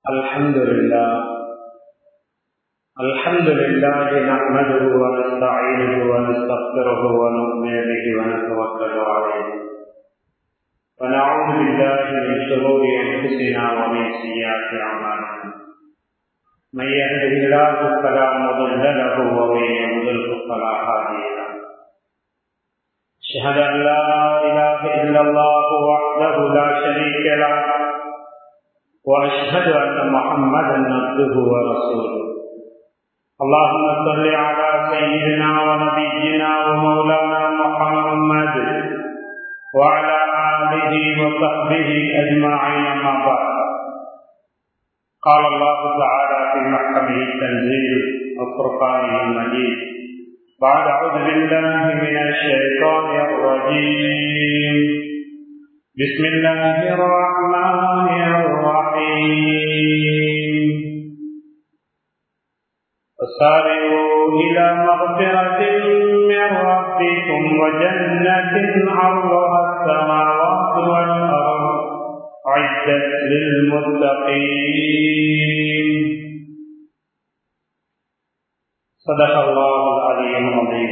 الحمد لله الحمد لله نحمده ونستعينه ونستغفره ونؤمن به ونتوكل عليه ونعوذ بالله من شرور انفسنا ومن سيئات اعمالنا من يهده الله فلا مضل له ومن يضلل فلا هادي له اشهد ان لا اله الا الله وحده لا شريك له واشهد ان محمدا عبده ورسوله اللهم صل على سيدنا ونبينا ومولانا محمد وعلى اله وصحبه اجمعين ما بعد قال الله تعالى في محكمه التنزيل وفرقانه المجيد بعد اعوذ بالله من الشيطان الرجيم بسم الله الرحمن الرحيم وسارعوا إلى مغفرة من ربكم وجنة عرضها السماوات والأرض عدت للمتقين صدق الله العلي العظيم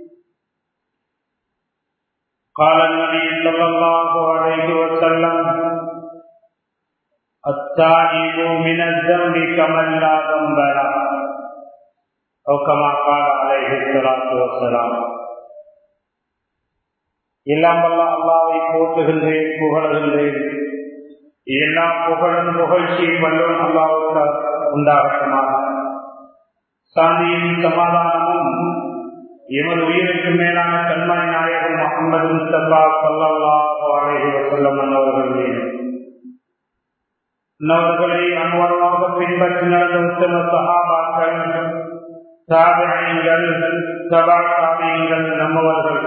قال النبي صلى الله عليه وسلم التائب من الذنب كمن لا ذنب له أو كما قال عليه الصلاة والسلام எல்லாம் வல்ல அல்லாவை போற்றுகின்றேன் புகழுகின்றேன் எல்லா புகழும் புகழ்ச்சியும் வல்லோன் அல்லாவுக்கு உண்டாகட்டமாக சாந்தியும் சமாதானமும் எமது உயிருக்கு மேலான கண்மணி நாயகம் முகமது முஸ்தபா சல்லாஹ் அலேஹி வசல்லம் அவர்கள் மீது அவர்களை அனுவரமாக பின்பற்றி நடந்த உத்தம சகாபாக்கள் சாதனைகள் சபா சாமியங்கள் நம்மவர்கள்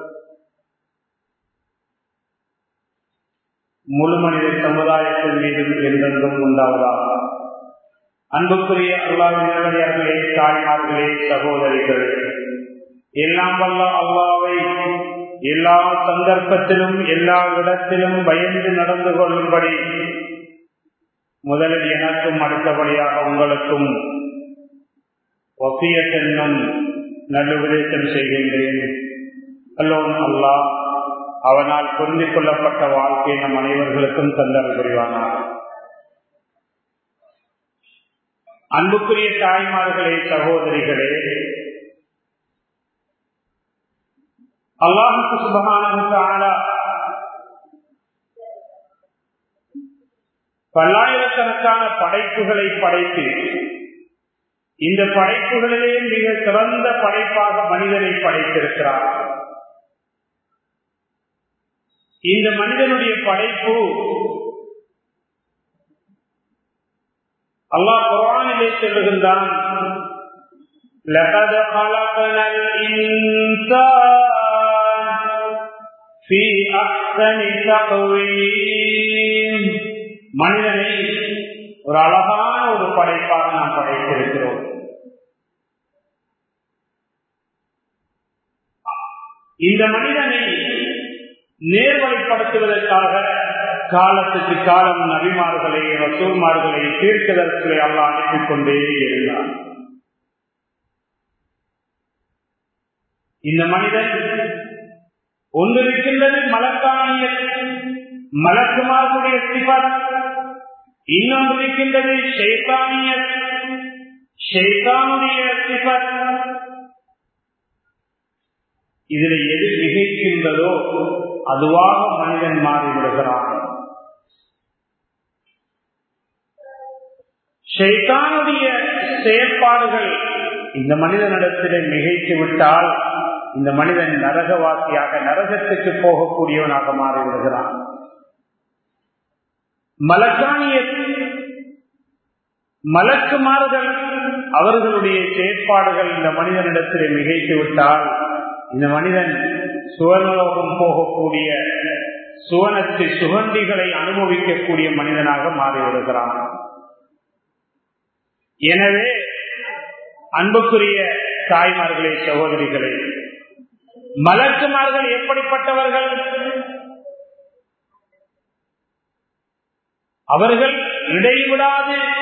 முழு மனித சமுதாயத்தின் மீதும் என்றென்றும் உண்டாவதாக அன்புக்குரிய அல்லாவின் நிலவரியார்களே தாய்மார்களே சகோதரிகளே எல்லாம் வல்ல அல்லாவை எல்லா சந்தர்ப்பத்திலும் எல்லா இடத்திலும் பயந்து நடந்து கொள்ளும்படி முதலில் எனக்கும் அடுத்தபடியாக உங்களுக்கும் ஒப்பியத்தென்னும் நல்லுபதேசம் செய்கின்றேன் அல்லோன் அல்லா அவனால் புரிந்து கொள்ளப்பட்ட வாழ்க்கை நம் அனைவர்களுக்கும் தந்தல் புரிவானார் அன்புக்குரிய தாய்மார்களே சகோதரிகளே அல்லாஹுக்கு சுபகான பல்லாயிரக்கணக்கான படைப்புகளை படைத்து இந்த படைப்புகளிலே மிக சிறந்த படைப்பாக மனிதனை படைத்திருக்கிறார் இந்த மனிதனுடைய படைப்பு அல்லாஹ் குரானிலே சொல்லுகின்றான் لقد خلقنا الإنسان في أحسن تقويم மனிதனை ஒரு அழகான ஒரு படைப்பாக நாம் படைத்திருக்கிறோம் இந்த மனிதனை நேர்வழிப்படுத்துவதற்காக காலத்துக்கு காலம் நபிமார்களை ரசூர்மார்களை தீர்க்கதற்களை அல்ல அனுப்பிக் கொண்டே இருந்தார் இந்த மனிதன் ஒன்றிருக்கின்றது மலக்கானிய மலக்குமார்களுடைய சிபத் இன்னொன்று இருக்கின்றது ஷேத்தானிய ஷேத்தானுடைய சிபத் இதில் எது மிகைக்கின்றதோ அதுவாக மனிதன் மாறிவிடுகிறான் ஷைத்தானுடைய செயற்பாடுகள் இந்த மனிதனிடத்திலே மிகைத்து விட்டால் இந்த மனிதன் நரகவாசியாக நரகத்துக்கு போகக்கூடியவனாக மாறிவிடுகிறான் மலக்கானிய மலக்குமார்கள் அவர்களுடைய செயற்பாடுகள் இந்த மனிதனிடத்திலே மிகைத்து விட்டால் இந்த மனிதன் சுவர்ணலோகம் போகக்கூடிய சுவனத்து சுகந்திகளை அனுபவிக்கக்கூடிய மனிதனாக மாறிவிடுகிறான் எனவே அன்புக்குரிய தாய்மார்களே சகோதரிகளே மலக்குமார்கள் எப்படிப்பட்டவர்கள் அவர்கள் இடைவிடாது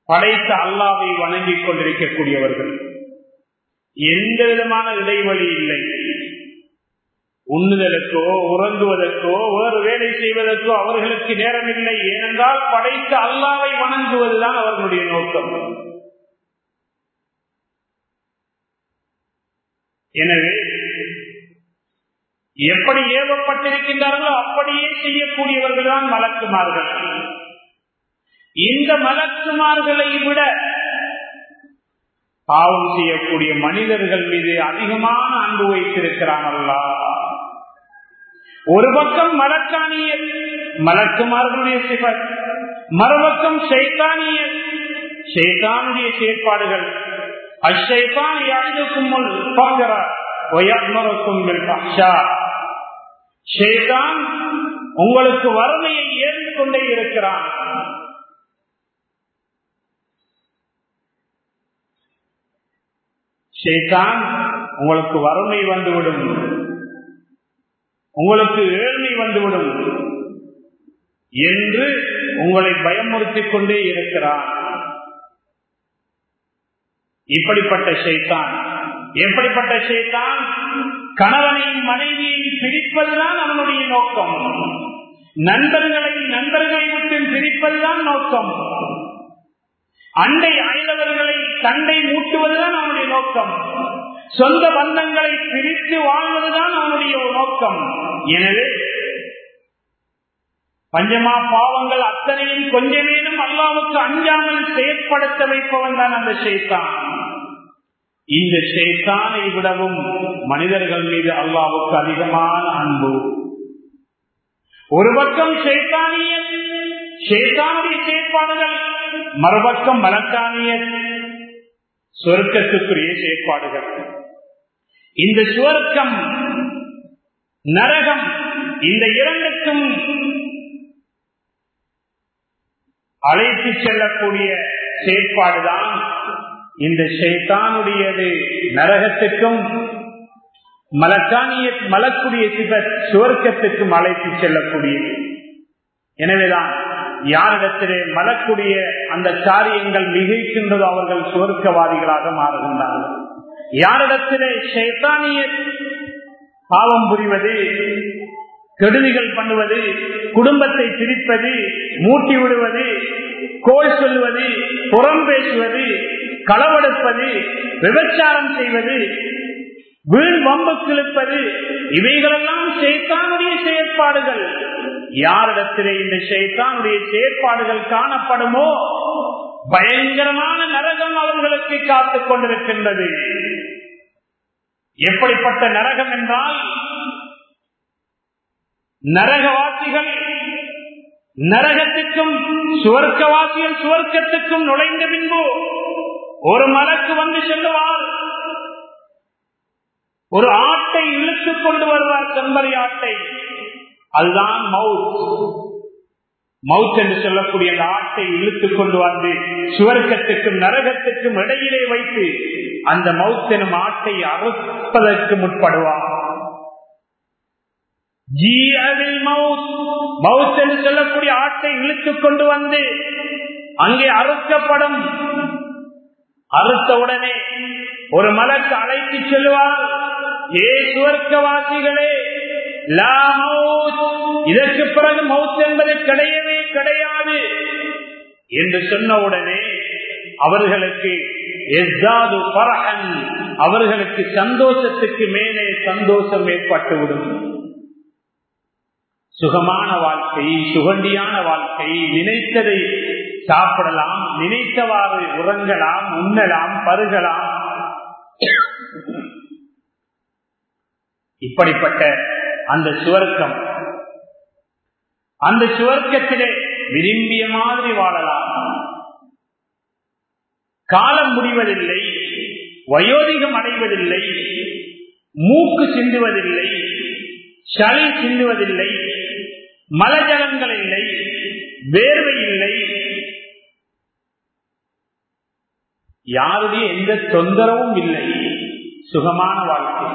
படைத்த அல்லாவை வணங்கிக் கொண்டிருக்கக்கூடியவர்கள் எந்த விதமான இடைவெளி இல்லை உண்ணுதலுக்கோ உறங்குவதற்கோ வேறு வேலை செய்வதற்கோ அவர்களுக்கு நேரமில்லை ஏனென்றால் படைத்த அல்லாவை வணங்குவதுதான் அவர்களுடைய நோக்கம் எனவே எப்படி ஏவப்பட்டிருக்கின்றார்களோ அப்படியே செய்யக்கூடியவர்கள் தான் மலக்குமார்கள் இந்த மலக்குமார்களை விட பாவம் செய்யக்கூடிய மனிதர்கள் மீது அதிகமான அன்பு வைத்திருக்கிறான் அல்லா ஒரு பக்கம் மலக்கானிய மலக்குமார்களுடைய சிவர் மறுபக்கம் சைத்தானிய சைத்தானுடைய செயற்பாடுகள் அஷைத்தான் யாருக்கும் முன் பார்க்கிறார் ஷேதான் உங்களுக்கு வறுமையை ஏறிக்கொண்டே இருக்கிறான் ஷேதான் உங்களுக்கு வறுமை வந்துவிடும் உங்களுக்கு ஏழ்மை வந்துவிடும் என்று உங்களை பயமுறுத்திக் கொண்டே இருக்கிறான் இப்படிப்பட்ட ஷைத்தான் எப்படிப்பட்ட ஷைத்தான் கணவனையும் மனைவியையும் பிரிப்பதுதான் அவனுடைய நோக்கம் நண்பர்களை நண்பர்களை விட்டு பிரிப்பதுதான் நோக்கம் அண்டை அயலவர்களை தண்டை மூட்டுவதுதான் அவனுடைய நோக்கம் சொந்த பந்தங்களை பிரித்து வாழ்வதுதான் அவனுடைய நோக்கம் எனவே பஞ்சமா பாவங்கள் அத்தனையும் கொஞ்சமேனும் அல்லாவுக்கு அஞ்சாமல் செயற்படுத்த வைப்பவன் தான் அந்த ஷேத்தான் இந்த ஷேத்தானை விடவும் மனிதர்கள் மீது அல்லாவுக்கு அதிகமான அன்பு ஒரு பக்கம் ஷேத்தானிய ஷேத்தானுடைய செயற்பாடுகள் மறுபக்கம் மலக்கானிய சொர்க்கத்துக்குரிய செயற்பாடுகள் இந்த சுவர்க்கம் நரகம் இந்த இரண்டுக்கும் அழைத்து செல்லக்கூடிய செயற்பாடுதான் இந்த ஷைத்தானுடையது நரகத்துக்கும் மலக்கானிய மலக்குடைய சிவர் சுவர்க்கத்துக்கும் அழைத்து செல்லக்கூடியது எனவேதான் யாரிடத்திலே மலக்குடைய அந்த காரியங்கள் மிகைக்கின்றதோ அவர்கள் சுவர்க்கவாதிகளாக மாறுகின்றார்கள் யாரிடத்திலே ஷைத்தானிய பாவம் புரிவது கெடுதிகள் பண்ணுவது குடும்பத்தை பிரிப்பது மூட்டி விடுவது கோல் சொல்வது புறம் பேசுவது களவெடுப்பது விபச்சாரம் செய்வது வீண் வம்பு கிழிப்பது இவைகளெல்லாம் சேத்தானுடைய செயற்பாடுகள் யாரிடத்திலே இந்த சேத்தானுடைய செயற்பாடுகள் காணப்படுமோ பயங்கரமான நரகம் அவர்களுக்கு காத்துக் கொண்டிருக்கின்றது எப்படிப்பட்ட நரகம் என்றால் நரகவாசிகள் நரகத்துக்கும் சுவர்க்கவாசிகள் சுவர்க்கத்துக்கும் நுழைந்த பின்பு ஒரு மலக்கு வந்து செல்லுவார் ஒரு ஆட்டை இழுத்துக் கொண்டு வருவார் செம்பரி ஆட்டை அதுதான் மவுத் மவுத் என்று சொல்லக்கூடிய அந்த ஆட்டை இழுத்துக் கொண்டு வந்து சுவர்க்கத்துக்கும் நரகத்துக்கும் இடையிலே வைத்து அந்த மவுத் எனும் ஆட்டை அறுப்பதற்கு முற்படுவார் மவுத் என்று சொல்லக்கூடிய ஆட்டை இழுத்துக் கொண்டு வந்து அங்கே அறுக்கப்படும் அறுத்தவுடனே ஒரு மலக்கு அழைத்து செல்வார் ஏ சுவர்க்கவாசிகளே இதற்கு பிறகு மவுத் என்பது கிடையவே கிடையாது என்று சொன்னவுடனே அவர்களுக்கு எஸ்தாது பரகன் அவர்களுக்கு சந்தோஷத்துக்கு மேலே சந்தோஷம் ஏற்பட்டுவிடும் சுகமான வாழ்க்கை சுகண்டியான வாழ்க்கை நினைத்ததை சாப்பிடலாம் நினைத்தவாறு உறங்கலாம் உண்ணலாம் பருகலாம் இப்படிப்பட்ட அந்த சுவர்க்கம் அந்த சுவர்க்கத்திலே விரும்பிய மாதிரி வாழலாம் காலம் முடிவதில்லை வயோதிகம் அடைவதில்லை மூக்கு சிந்துவதில்லை சளி சிந்துவதில்லை மலஜலங்கள் இல்லை வேர்வை இல்லை யாருடைய எந்த தொந்தரவும் இல்லை சுகமான வாழ்க்கை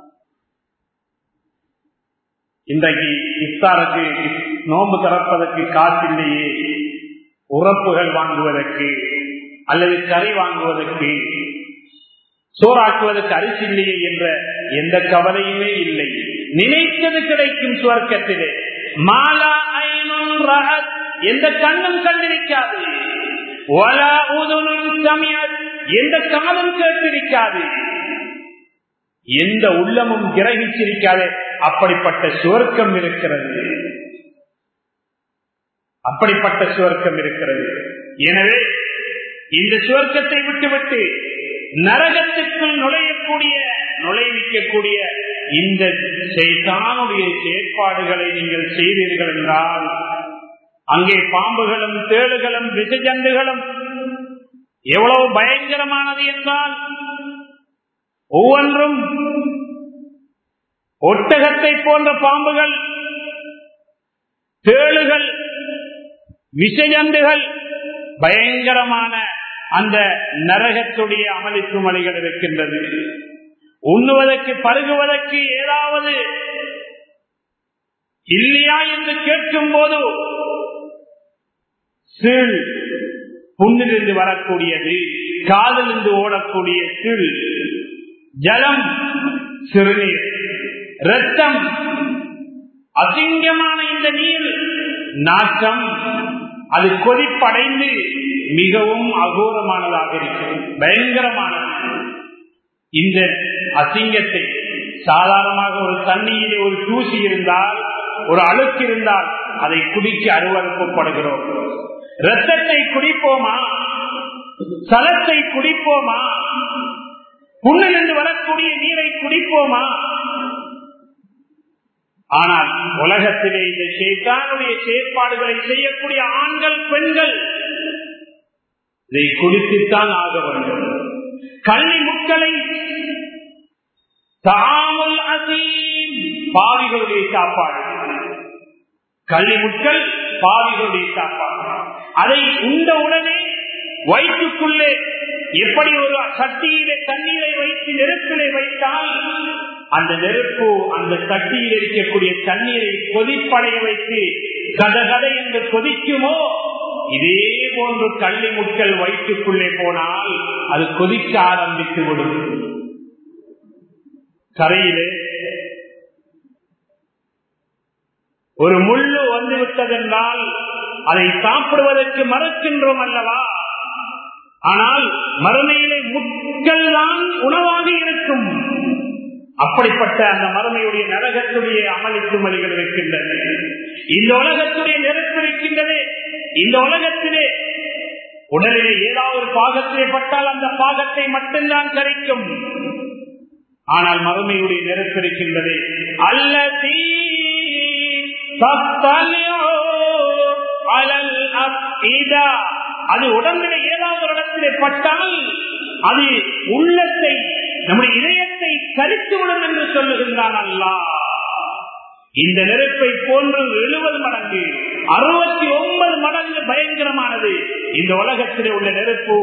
இன்றைக்கு இஃப்தாருக்கு நோன்பு திறப்பதற்கு காசில்லையே உறப்புகள் வாங்குவதற்கு அல்லது கறி வாங்குவதற்கு சோறாக்குவதற்கு அரிசி இல்லையே என்ற எந்த கவலையுமே இல்லை நினைத்தது கிடைக்கும் சுவர்க்கத்திலே மாலா ஐனுன் ரஹத் எந்த கண்ணும் கண்டிருக்காது வலா உதுனுன் சமியத் எந்த காலம் கேட்டிருக்காது எந்த உள்ளமும் கிரகிச்சிருக்காது அப்படிப்பட்ட சுவர்க்கம் இருக்கிறது அப்படிப்பட்ட சுவர்க்கம் இருக்கிறது எனவே இந்த சுவர்க்கத்தை விட்டுவிட்டு நரகத்துக்குள் நுழையக்கூடிய நுழைவிக்கக்கூடிய இந்த செய்தானுடைய செயற்பாடுகளை நீங்கள் செய்தீர்கள் என்றால் அங்கே பாம்புகளும் தேளுகளும் விசஜந்துகளும் எவ்வளவு பயங்கரமானது என்றால் ஒவ்வொன்றும் ஒட்டகத்தை போன்ற பாம்புகள் தேளுகள் விஷஜந்துகள் பயங்கரமான அந்த நரகத்துடைய அமளிப்பு மலைகள் இருக்கின்றது உண்ணுவதற்கு பருகுவதற்கு ஏதாவது இல்லையா என்று கேட்கும் போது சீழ் புண்ணிலிருந்து வரக்கூடியது காதலிருந்து ஓடக்கூடிய சீழ் ஜலம் சிறுநீர் ரத்தம் அசிங்கமான இந்த நீர் நாட்டம் அது கொதிப்படைந்து மிகவும் அகோரமானதாக இருக்கிறது பயங்கரமானது இந்த அசிங்கத்தை சாதாரணமாக ஒரு தண்ணீரிலே ஒரு தூசி இருந்தால் ஒரு அழுக்கு இருந்தால் அதை குடிக்க அருவறுக்கப்படுகிறோம் ரத்தத்தை குடிப்போமா சலத்தை குடிப்போமா புண்ணிலிருந்து வரக்கூடிய நீரை குடிப்போமா ஆனால் உலகத்திலே இந்த சேத்தானுடைய செயற்பாடுகளை செய்யக்கூடிய ஆண்கள் பெண்கள் இதை குடித்துத்தான் ஆக வேண்டும் கல்வி முட்களை தாமல் அசீம் பாவிகளுடைய சாப்பாடு கல்வி முட்கள் பாவிகளுடைய சாப்பாடு அதை உண்ட உடனே வயிற்றுக்குள்ளே எப்படி ஒரு சட்டியிலே தண்ணீரை வைத்து நெருப்பிலே வைத்தால் அந்த நெருப்பு அந்த சட்டியில் இருக்கக்கூடிய தண்ணீரை கொதிப்படைய வைத்து கதகத என்று கொதிக்குமோ இதே போன்று கள்ளி முட்கள் வயிற்றுக்குள்ளே போனால் அது கொதிக்க ஆரம்பித்து விடும் கரையிலே ஒரு முள்ளு வந்து விட்டதென்றால் அதை சாப்பிடுவதற்கு மறுக்கின்றோம் அல்லவா ஆனால் மறுமையிலே முட்கள் தான் உணவாக இருக்கும் அப்படிப்பட்ட அந்த மறுமையுடைய நரகத்துடைய அமளித்து மொழிகள் இருக்கின்றன இந்த உலகத்துடைய நெருப்பு இருக்கின்றது இந்த உலகத்திலே உடலிலே ஏதாவது பாகத்திலே பட்டால் அந்த பாகத்தை மட்டும்தான் கரைக்கும் ஆனால் மறுமையுடைய நெருப்பு இருக்கின்றது அல்லதீ அது உடம்பிலே ஏதாவது ஒரு இடத்திலே பட்டால் அது உள்ளத்தை நம்முடைய இதயத்தை கரித்துவிடும் என்று சொல்லுகின்றான் அல்லா இந்த நெருப்பை போன்று எழுபது மடங்கு அறுபத்தி ஒன்பது மடங்கு பயங்கரமானது இந்த உலகத்திலே உள்ள நெருப்பு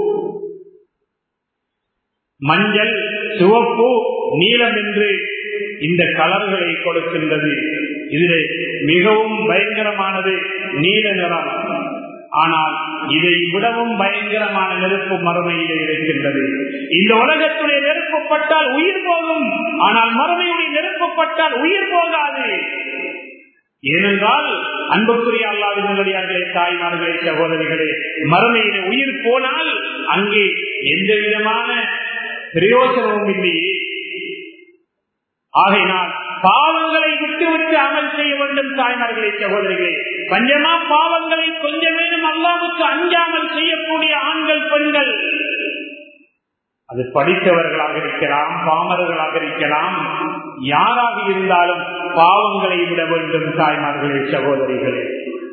மஞ்சள் சிவப்பு நீலம் என்று இந்த கலர்களை கொடுக்கின்றது இதில் மிகவும் பயங்கரமானது நீல நிறம் ஆனால் இதை விடவும் பயங்கரமான நெருப்பு மறுமையிலே இருக்கின்றது இந்த உலகத்துடைய நெருப்பு பட்டால் உயிர் போகும் ஆனால் மறுமையுடைய நெருப்பு பட்டால் உயிர் போகாது ஏனென்றால் அன்புக்குரிய அல்லாவின் நல்லடியார்களே தாய்மார்களே சகோதரிகளே மறுமையிலே உயிர் போனால் அங்கே எந்த விதமான பிரயோஜனமும் இல்லையே ஆகையினால் பாவங்களை விட்டு விட்டு அமல் செய்ய வேண்டும் தாய்மார்களே சகோதரிகளே பஞ்சமா பாவங்களை கொஞ்சமேனும் அல்லாவுக்கு அஞ்சாமல் செய்யக்கூடிய ஆண்கள் பெண்கள் அது படித்தவர்களாக இருக்கலாம் பாமரர்களாக இருக்கலாம் யாராக இருந்தாலும் பாவங்களை விட வேண்டும் தாய்மார்களே சகோதரிகளே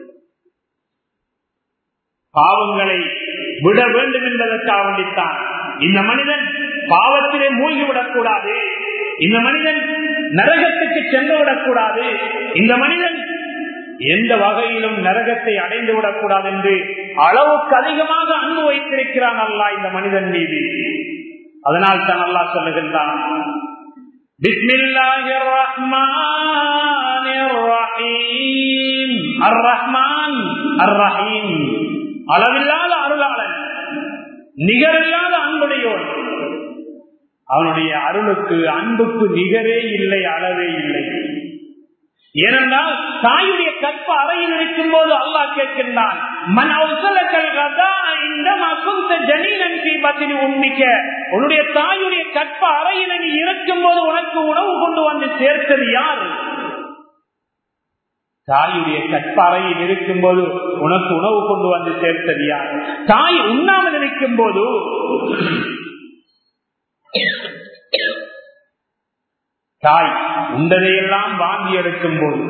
பாவங்களை விட வேண்டும் என்பதற்காக வேண்டித்தான் இந்த மனிதன் பாவத்திலே மூழ்கிவிடக் கூடாது இந்த மனிதன் நரகத்துக்கு சென்று விடக்கூடாது இந்த மனிதன் எந்த வகையிலும் நரகத்தை அடைந்து விடக்கூடாது என்று அளவுக்கு அதிகமாக அன்பு வைத்திருக்கிறான் அல்லா இந்த மனிதன் மீது அதனால் தான் அல்லா சொல்லுகின்றான் அர் ரஹ்மான் அர் ரஹீம் அளவில்லாத அருளாளன் நிகரில்லாத அன்புடையோன் அவனுடைய அருளுக்கு அன்புக்கு நிகரே இல்லை அளவே இல்லை ஏனென்றால் தாயுடைய கற்ப அறையில் இருக்கும் போது அல்லாஹ் கேட்கின்றான் மன் அவசலக்கல் கதா இந்த மகுந்த ஜனீனன் தீபத்தின் உண்மிக்க உன்னுடைய தாயுடைய கற்ப அறையில் நீ இருக்கும் போது உனக்கு உணவு கொண்டு வந்து சேர்த்தது யார் தாயுடைய கற்பறையில் இருக்கும் போது உனக்கு உணவு கொண்டு வந்து சேர்த்தது யார் தாய் உண்ணாமல் இருக்கும் போது தாய் உண்டதையெல்லாம் வாங்கி எடுக்கும் போது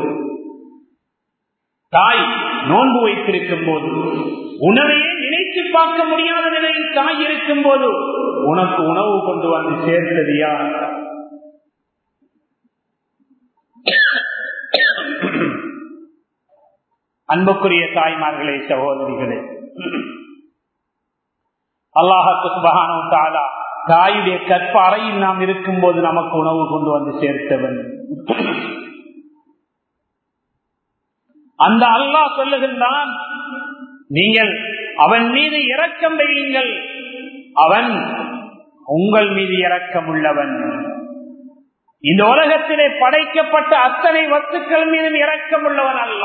தாய் நோன்பு வைத்திருக்கும் போது உணவையே நினைத்து பார்க்க முடியாத நிலையில் தாய் இருக்கும் போது உனக்கு உணவு கொண்டு வந்து சேர்த்தது யார் அன்புக்குரிய தாய்மார்களே சகோதரிகளே அல்லாஹத்து சுபகானோ தாலா தாயுடைய கற்ப அறையில் நாம் இருக்கும் போது நமக்கு உணவு கொண்டு வந்து சேர்த்தவன் அந்த அல்லாஹ் சொல்லுகின்றான் நீங்கள் அவன் மீது இரக்கம் வையுங்கள் அவன் உங்கள் மீது இரக்கம் உள்ளவன் இந்த உலகத்திலே படைக்கப்பட்ட அத்தனை வத்துக்கள் மீதும் இரக்கம் உள்ளவன் அல்ல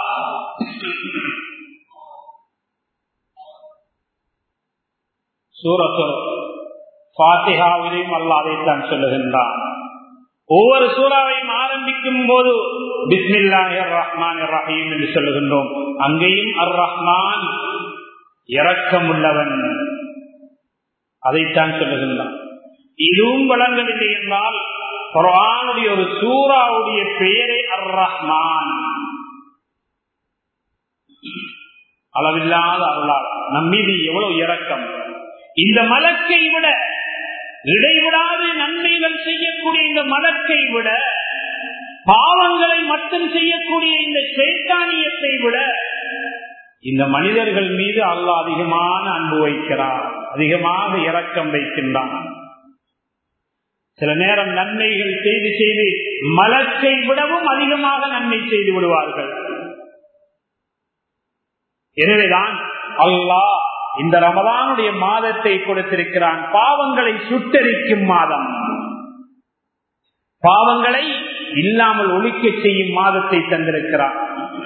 சூரத்து பாத்திகாவிலையும் அல்ல அதைத்தான் சொல்லுகின்றான் ஒவ்வொரு சூறாவையும் ஆரம்பிக்கும் போது பிஸ்மில்லாஹி ரஹ்மான் ரஹீம் என்று சொல்லுகின்றோம் அங்கேயும் அர் ரஹ்மான் இரக்கம் உள்ளவன் அதைத்தான் சொல்லுகின்றான் இதுவும் வழங்கவில்லை என்றால் குரானுடைய ஒரு சூறாவுடைய பெயரே அர் ரஹ்மான் அளவில்லாத அருளால் நம் மீது எவ்வளவு இரக்கம் இந்த மலக்கை விட இடைவிடாது நன்மைகள் செய்யக்கூடிய இந்த மலக்கை விட பாவங்களை மட்டும் செய்யக்கூடிய இந்த சேத்தானியத்தை விட இந்த மனிதர்கள் மீது அல்ல அதிகமான அன்பு வைக்கிறார் அதிகமாக இரக்கம் வைக்கின்றான் சில நேரம் நன்மைகள் செய்து செய்து மலக்கை விடவும் அதிகமாக நன்மை செய்து விடுவார்கள் எனவேதான் அல்லாஹ் இந்த ரமதானுடைய மாதத்தை கொடுத்திருக்கிறான் பாவங்களை சுட்டரிக்கும் மாதம் பாவங்களை இல்லாமல் ஒழிக்க செய்யும் மாதத்தை தந்திருக்கிறான்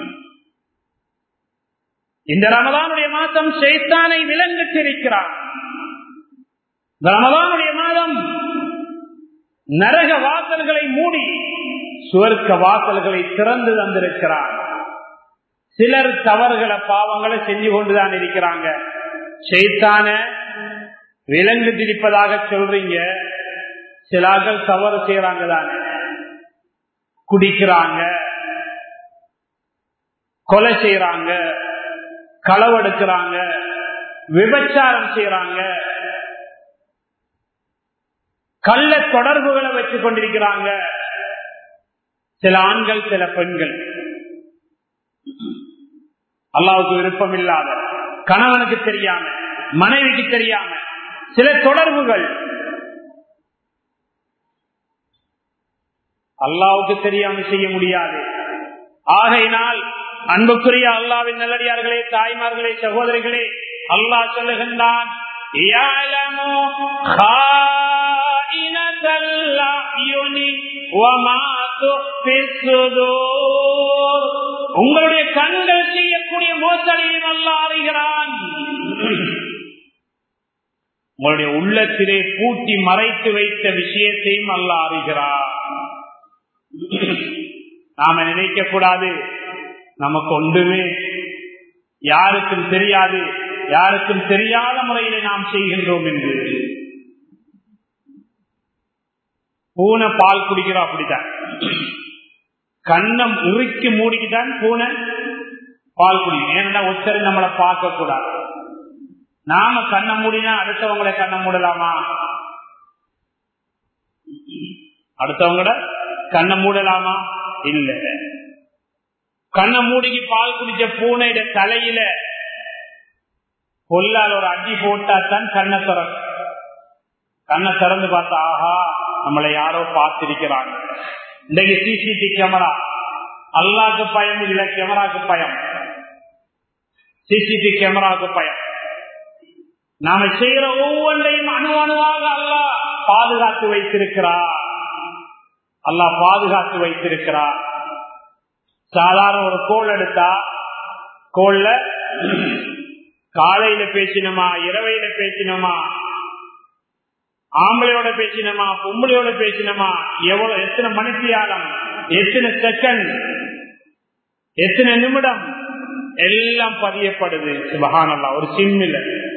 இந்த ரமதானுடைய மாதம் சேத்தானை விலங்கிட்டிருக்கிறான் இந்த ரமதானுடைய மாதம் நரக வாசல்களை மூடி சுவர்க்க வாசல்களை திறந்து தந்திருக்கிறான் சிலர் தவறுகளை பாவங்களை செஞ்சு கொண்டுதான் இருக்கிறாங்க செய்தான விலங்கு திரிப்பதாக சொல்றீங்க சிலாக்கள் தவறு செய்யறாங்க தானே குடிக்கிறாங்க கொலை செய்யறாங்க களவெடுக்கிறாங்க விபச்சாரம் செய்யறாங்க கள்ள தொடர்புகளை வச்சுக் கொண்டிருக்கிறாங்க சில ஆண்கள் சில பெண்கள் அல்லாவுக்கு விருப்பம் இல்லாத கணவனுக்கு தெரியாம மனைவிக்கு தெரியாம சில தொடர்புகள் அல்லாவுக்கு தெரியாம செய்ய முடியாது ஆகையினால் அன்புக்குரிய அல்லாவின் நல்லடியார்களே தாய்மார்களே சகோதரிகளே அல்லாஹ் சொல்லுகின்றான் உங்களுடைய கண்கள் செய்யக்கூடிய மோசடியும் அல்ல அறிகிறான் உங்களுடைய உள்ளத்திலே பூட்டி மறைத்து வைத்த விஷயத்தையும் அல்ல அறிகிறான் நாம நினைக்க கூடாது நமக்கு ஒன்றுமே யாருக்கும் தெரியாது யாருக்கும் தெரியாத முறையில நாம் செய்கின்றோம் என்று பூனை பால் குடிக்கிறோம் அப்படித்தான் கண்ணம் உருக்கி மூடிக்கிட்டான் பூனை பால் குடிக்கும் ஏன்னா ஒத்தரை நம்மளை பார்க்க கூடாது நாம கண்ணை மூடினா அடுத்தவங்களை கண்ணை மூடலாமா அடுத்தவங்கள கண்ணை மூடலாமா இல்ல கண்ணை மூடிக்கு பால் குடிச்ச பூனையிட தலையில பொல்லால் ஒரு அடி போட்டா தான் கண்ணை திறக்கும் கண்ணை திறந்து பார்த்தா ஆஹா நம்மளை யாரோ பார்த்திருக்கிறாங்க இன்றைக்கு சிசிடி கேமரா அல்லாக்கு பயம் இல்ல கேமராக்கு பயம் சிசிடி கேமராவுக்கு பயம் நாம செய்யற ஒவ்வொன்றையும் அணு அணுவாக அல்லா பாதுகாத்து வைத்திருக்கிறார் அல்லாஹ் பாதுகாத்து வைத்திருக்கிறார் சாதாரண ஒரு கோல் எடுத்தா கோல்ல காலையில பேசினோமா இரவையில பேசினோமா ஆம்பளையோட பேசினோமா பொம்பளையோட பேசினோமா எவ்வளவு எத்தனை மணித்தியாலம் எத்தனை செகண்ட் எத்தனை நிமிடம் எல்லாம் பதியப்படுது சுபகானல்லா ஒரு சிம்மில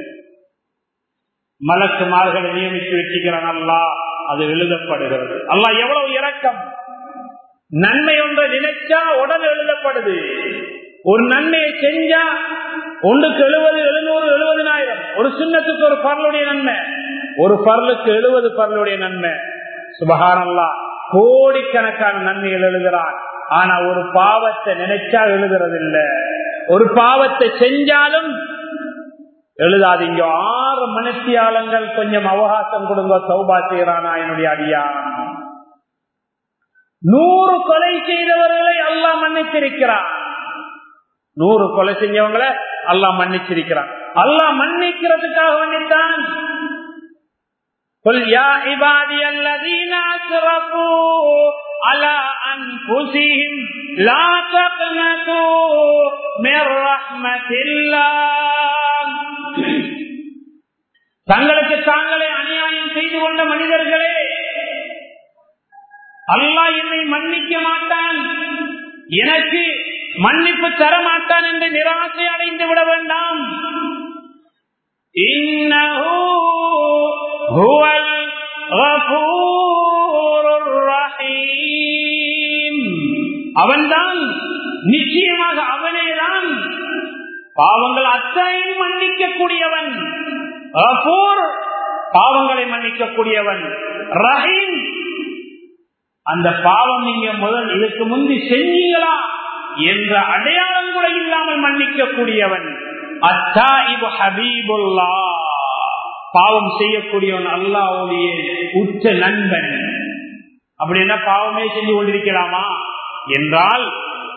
மலக்குமார்களை நியமித்து வச்சுக்கிறான் அல்லா அது எழுதப்படுகிறது அல்லா எவ்வளவு இரக்கம் நன்மை ஒன்றை நினைச்சா உடனே எழுதப்படுது ஒரு நன்மையை செஞ்சா ஒன்றுக்கு எழுபது எழுநூறு எழுபதினாயிரம் ஒரு சின்னத்துக்கு ஒரு பரலுடைய நன்மை ஒரு பரலுக்கு எழுபது பரலுடைய நன்மை சுபகானல்லா கோடிக்கணக்கான நன்மைகள் எழுதுகிறான் ஆனா ஒரு பாவத்தை நினைச்சா எழுதுறது இல்ல ஒரு பாவத்தை செஞ்சாலும் எழுதாதீங்க ஆறு மனுஷியாளங்கள் கொஞ்சம் அவகாசம் கொடுங்க சௌபா செய்யறானா என்னுடைய அடியான் நூறு கொலை செய்தவர்களை அல்லாஹ் மன்னித்திருக்கிறான் நூறு கொலை செஞ்சவங்களை அல்லாஹ் மன்னிச்சிருக்கிறான் அல்லாஹ் மன்னிக்கிறதுக்காக மன்னித்தான் قل يا عبادي الذين اسرفوا على انفسهم لا تقنطوا من رحمه الله தங்களுக்கு தாங்களே அநியாயம் செய்து கொண்ட மனிதர்களே அல்லாஹ் என்னை மன்னிக்க மாட்டான் எனக்கு மன்னிப்பு தர மாட்டான் என்று நிராசை அடைந்து விட வேண்டாம் அவன்தான் நிச்சயமாக அவனேதான் பாவங்கள் அத்தனையும் மன்னிக்கக்கூடியவன் பாவங்களை மன்னிக்கக்கூடியவன் ரஹீம் அந்த பாவம் நீங்க முதல் இதுக்கு முந்தி செஞ்சீங்களா என்ற அடையாளம் கூட இல்லாமல் மன்னிக்கக்கூடியவன் அத்தாயிபு ஹபீபுல்லா பாவம் செய்யக்கூடியவன் அல்லாவுடைய உச்ச நண்பன் அப்படி என்ன பாவமே செஞ்சு கொண்டிருக்கலாமா என்றால்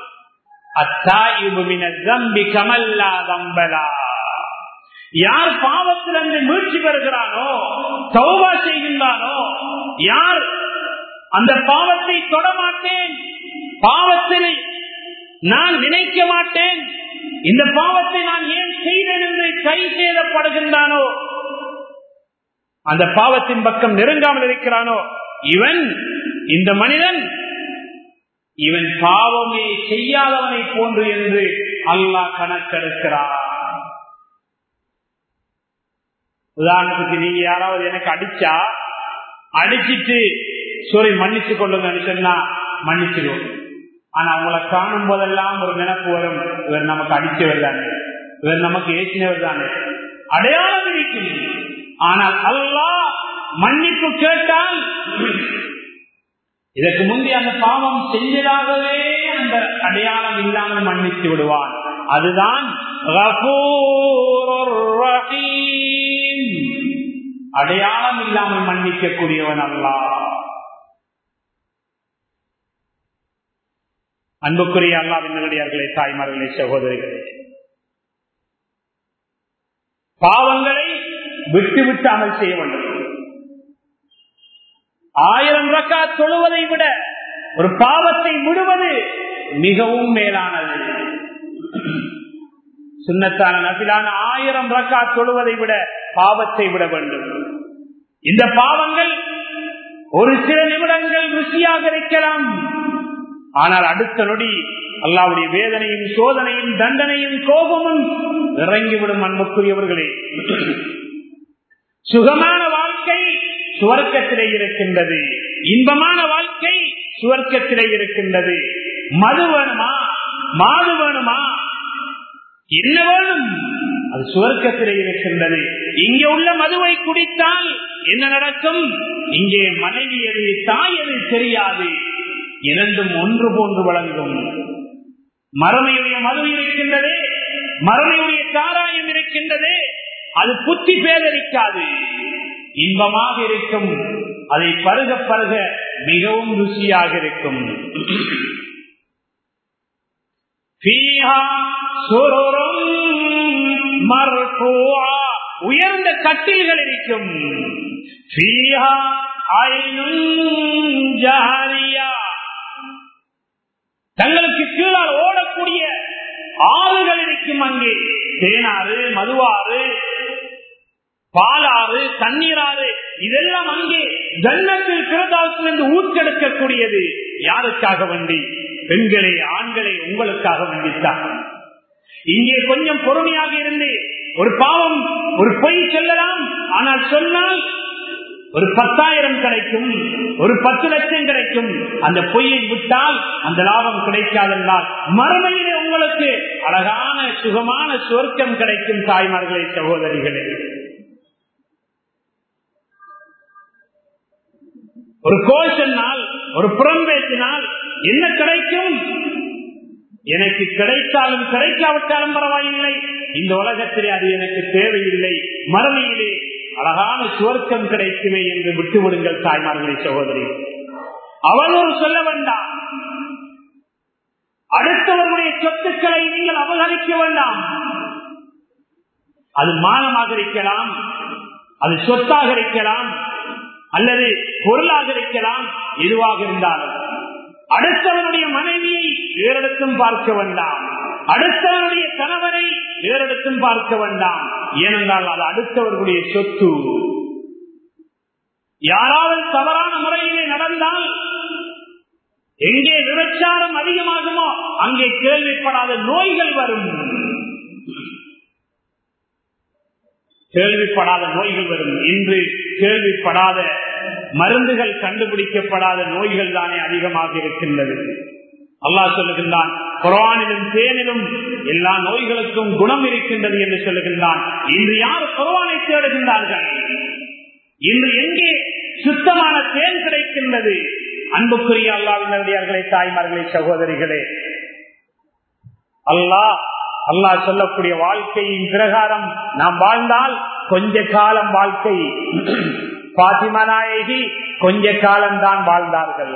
யார் பாவத்திலிருந்து மீழ்ச்சி பெறுகிறானோ சௌபா செய்கின்றானோ யார் அந்த பாவத்தை தொடமாட்டேன் பாவத்தில் நான் நினைக்க மாட்டேன் இந்த பாவத்தை நான் ஏன் செய்தேன் என்று கை சேதப்படுகின்றானோ அந்த பாவத்தின் பக்கம் நெருங்காமல் இருக்கிறானோ இவன் இந்த மனிதன் இவன் பாவமே செய்யாதவனை போன்று என்று அல்லாஹ் கணக்கெடுக்கிறார் உதாரணத்துக்கு நீங்க யாராவது எனக்கு அடிச்சா அடிச்சிட்டு சோரி மன்னிச்சு கொள்ளுங்கன்னு சொன்னா மன்னிச்சிடுவோம் ஆனா அவங்கள காணும் போதெல்லாம் ஒரு நினைப்பு வரும் இவர் நமக்கு அடிச்சவர் தானே இவர் நமக்கு ஏற்றினவர் தானே அடையாளம் இருக்கும் ஆனால் அல்லா மன்னிப்பு கேட்டால் இதற்கு முந்தைய அந்த பாவம் செஞ்சதாகவே அந்த அடையாளம் இல்லாமல் மன்னித்து விடுவான் அதுதான் அடையாளம் இல்லாமல் மன்னிக்கக்கூடியவன் அல்லா அன்புக்குரிய அல்லா விண்ணடியார்களே தாய்மார்களே சகோதரிகளே பாவங்களை விட்டு விட்டு அமல் செய்ய வேண்டும் ஆயிரம் ரக்கா தொழுவதை விட ஒரு பாவத்தை விடுவது மிகவும் மேலானது சுண்ணத்தான நபிலான ஆயிரம் ரக்கா தொழுவதை விட பாவத்தை விட வேண்டும் இந்த பாவங்கள் ஒரு சில நிமிடங்கள் ருசியாக இருக்கலாம் ஆனால் அடுத்த நொடி அல்லாவுடைய வேதனையும் சோதனையும் தண்டனையும் கோபமும் இறங்கிவிடும் அன்புக்குரியவர்களே சுகமான வாழ்க்கை சுவர்க்கத்திலே இருக்கின்றது இன்பமான வாழ்க்கை சுவர்க்கத்திலே இருக்கின்றது மது வேணுமா மாது வேணுமா என்ன வேணும் அது சுவர்க்கத்திலே இருக்கின்றது இங்கே உள்ள மதுவை குடித்தால் என்ன நடக்கும் இங்கே மனைவி எது தாய் எது தெரியாது இரண்டும் ஒன்று போன்று வழங்கும் மறுமையுடைய மது இருக்கின்றது மறுமையுடைய சாராயம் இருக்கின்றது அது புத்தி பேதரிக்காது இன்பமாக இருக்கும் அதை பருக பருக மிகவும் ருசியாக இருக்கும் உயர் உயர்ந்த கட்டில்கள் இருக்கும் ஃபீஹா ஐனுன் ஜாரியா. தங்களுக்கு கீழால் ஓடக்கூடிய ஆறுகள் இருக்கும் அங்கே தேனாறு மதுவாறு பாலாறு தண்ணீராறு இதெல்லாம் அங்கே ஜன்னத்தில் கிருதாசிலிருந்து ஊற்றெடுக்கக்கூடியது யாருக்காக வேண்டி பெண்களே ஆண்களே உங்களுக்காக வேண்டித்தான் இங்கே கொஞ்சம் பொறுமையாக இருந்து ஒரு பாவம் ஒரு பொய் சொல்லலாம் ஆனால் சொன்னால் ஒரு பத்தாயிரம் கிடைக்கும் ஒரு பத்து லட்சம் கிடைக்கும் அந்த பொய்யை விட்டால் அந்த லாபம் கிடைக்காதென்றால் மறுமையிலே உங்களுக்கு அழகான சுகமான சொர்க்கம் கிடைக்கும் தாய்மார்களே சகோதரிகளே ஒரு கோல் சொன்னால் ஒரு புறம் பேசினால் என்ன கிடைக்கும் எனக்கு கிடைத்தாலும் கிடைக்காவிட்டாலும் பரவாயில்லை இந்த உலகத்திலே அது எனக்கு தேவையில்லை மறுமையிலே அழகான சுவர்க்கம் கிடைக்குமே என்று விட்டுவிடுங்கள் தாய்மார்களே சகோதரி அவனோடு சொல்ல வேண்டாம் அடுத்தவர்களுடைய சொத்துக்களை நீங்கள் அபகரிக்க வேண்டாம் அது மானமாக இருக்கலாம் அது சொத்தாக இருக்கலாம் அல்லது பொருளாக இருக்கலாம் எதுவாக இருந்தாலும் அடுத்தவனுடைய மனைவியை வேறெடுத்தும் பார்க்க வேண்டாம் அடுத்தவனுடைய கணவனை வேறெடுத்தும் பார்க்க வேண்டாம் ஏனென்றால் அது அடுத்தவர்களுடைய சொத்து யாராவது தவறான முறையிலே நடந்தால் எங்கே விபச்சாரம் அதிகமாகுமோ அங்கே கேள்விப்படாத நோய்கள் வரும் கேள்விப்படாத நோய்கள் வரும் இன்று கேள்விப்படாத மருந்துகள் கண்டுபிடிக்கப்படாத நோய்கள் தானே அதிகமாக இருக்கின்றது அல்லாஹ் சொல்லுகின்றான் குரானிலும் தேனிலும் எல்லா நோய்களுக்கும் குணம் இருக்கின்றது என்று சொல்லுகின்றான் இன்று யார் குரானை தேடுகின்றார்கள் இன்று எங்கே சுத்தமான தேன் கிடைக்கின்றது அன்புக்குரிய அல்லாவினர்களே தாய்மார்களே சகோதரிகளே அல்லாஹ் அல்லாஹ் சொல்லக்கூடிய வாழ்க்கையின் பிரகாரம் நாம் வாழ்ந்தால் கொஞ்ச காலம் வாழ்க்கை பாத்திமா நாயகி கொஞ்ச காலம் தான் வாழ்ந்தார்கள்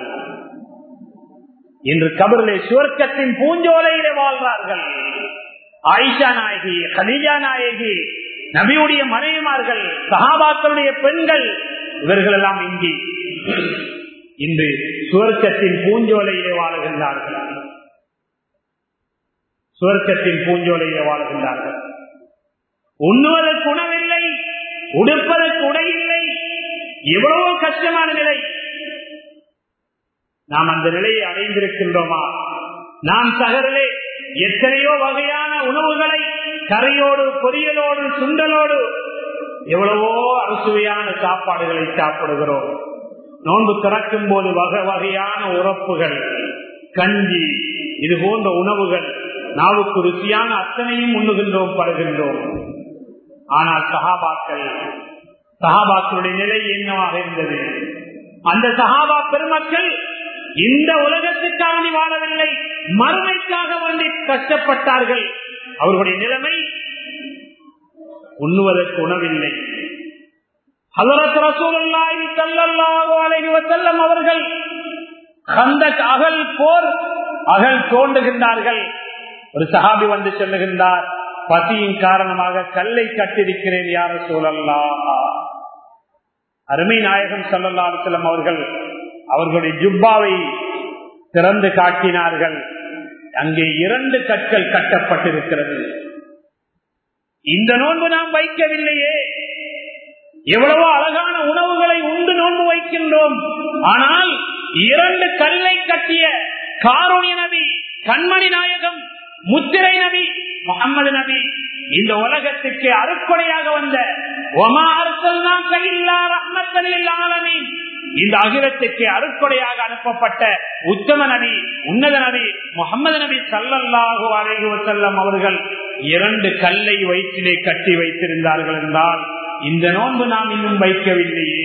இன்று கபரிலே சுவர்க்கத்தின் பூஞ்சோலையிலே வாழ்வார்கள் ஆயிஷா நாயகி கலிஜா நாயகி நபியுடைய மனைவிமார்கள் சகாபாக்களுடைய பெண்கள் இவர்கள் எல்லாம் இங்கே இன்று சுவர்க்கத்தின் பூஞ்சோலையிலே வாழுகின்றார்கள் சுவர்க்கத்தின் பூஞ்சோலையிலே வாழ்கின்றார்கள் உண்ணுவதற்கு உணவில்லை உடுப்பதற்கு உடை இல்லை எவ்வளவோ கஷ்டமான நிலை நாம் அந்த நிலையை அடைந்திருக்கின்றோமா நாம் சகரிலே எத்தனையோ வகையான உணவுகளை கரையோடு பொரியலோடு சுண்டலோடு எவ்வளவோ அறுசுவையான சாப்பாடுகளை சாப்பிடுகிறோம் நோன்பு திறக்கும் போது வகை வகையான உறப்புகள் கஞ்சி இது போன்ற உணவுகள் நாவுக்கு ருசியான அத்தனையும் உண்ணுகின்றோம் படுகின்றோம் ஆனால் சகாபாக்கள் சகாபாக்களுடைய நிலை என்னவாக இருந்தது அந்த சகாபா பெருமக்கள் இந்த உலகத்துக்காக வாழவில்லை மறுமைக்காக வேண்டி கஷ்டப்பட்டார்கள் அவர்களுடைய நிலைமை உண்ணுவதற்கு உணவில்லை அவர்கள் அந்த அகல் போர் அகல் தோண்டுகின்றார்கள் ஒரு சஹாபி வந்து சொல்லுகின்றார் பசியின் காரணமாக கல்லை கட்டிருக்கிறேன் யார சூழல்லா அருமை நாயகம் சல்லல்லா செல்லம் அவர்கள் அவர்களுடைய ஜுப்பாவை திறந்து காட்டினார்கள் அங்கே இரண்டு கற்கள் கட்டப்பட்டிருக்கிறது இந்த நோன்பு நாம் வைக்கவில்லையே எவ்வளவோ அழகான உணவுகளை உண்டு நோன்பு வைக்கின்றோம் ஆனால் இரண்டு கல்லை கட்டிய காரோணிய நபி கண்மணி நாயகம் முத்திரை நபி முகமது நபி இந்த உலகத்துக்கு அறுக்கொடையாக வந்த ஒமா அரசல் கையில்லா ரஹ்மத்தனில் ஆலமீன் இந்த அகிலத்துக்கு அருட்கொடையாக அனுப்பப்பட்ட உத்தம நபி உன்னத நபி முகமது நபி சல்லல்லாஹு அலைஹி வசல்லம் அவர்கள் இரண்டு கல்லை வயிற்றிலே கட்டி வைத்திருந்தார்கள் என்றால் இந்த நோன்பு நாம் இன்னும் வைக்கவில்லையே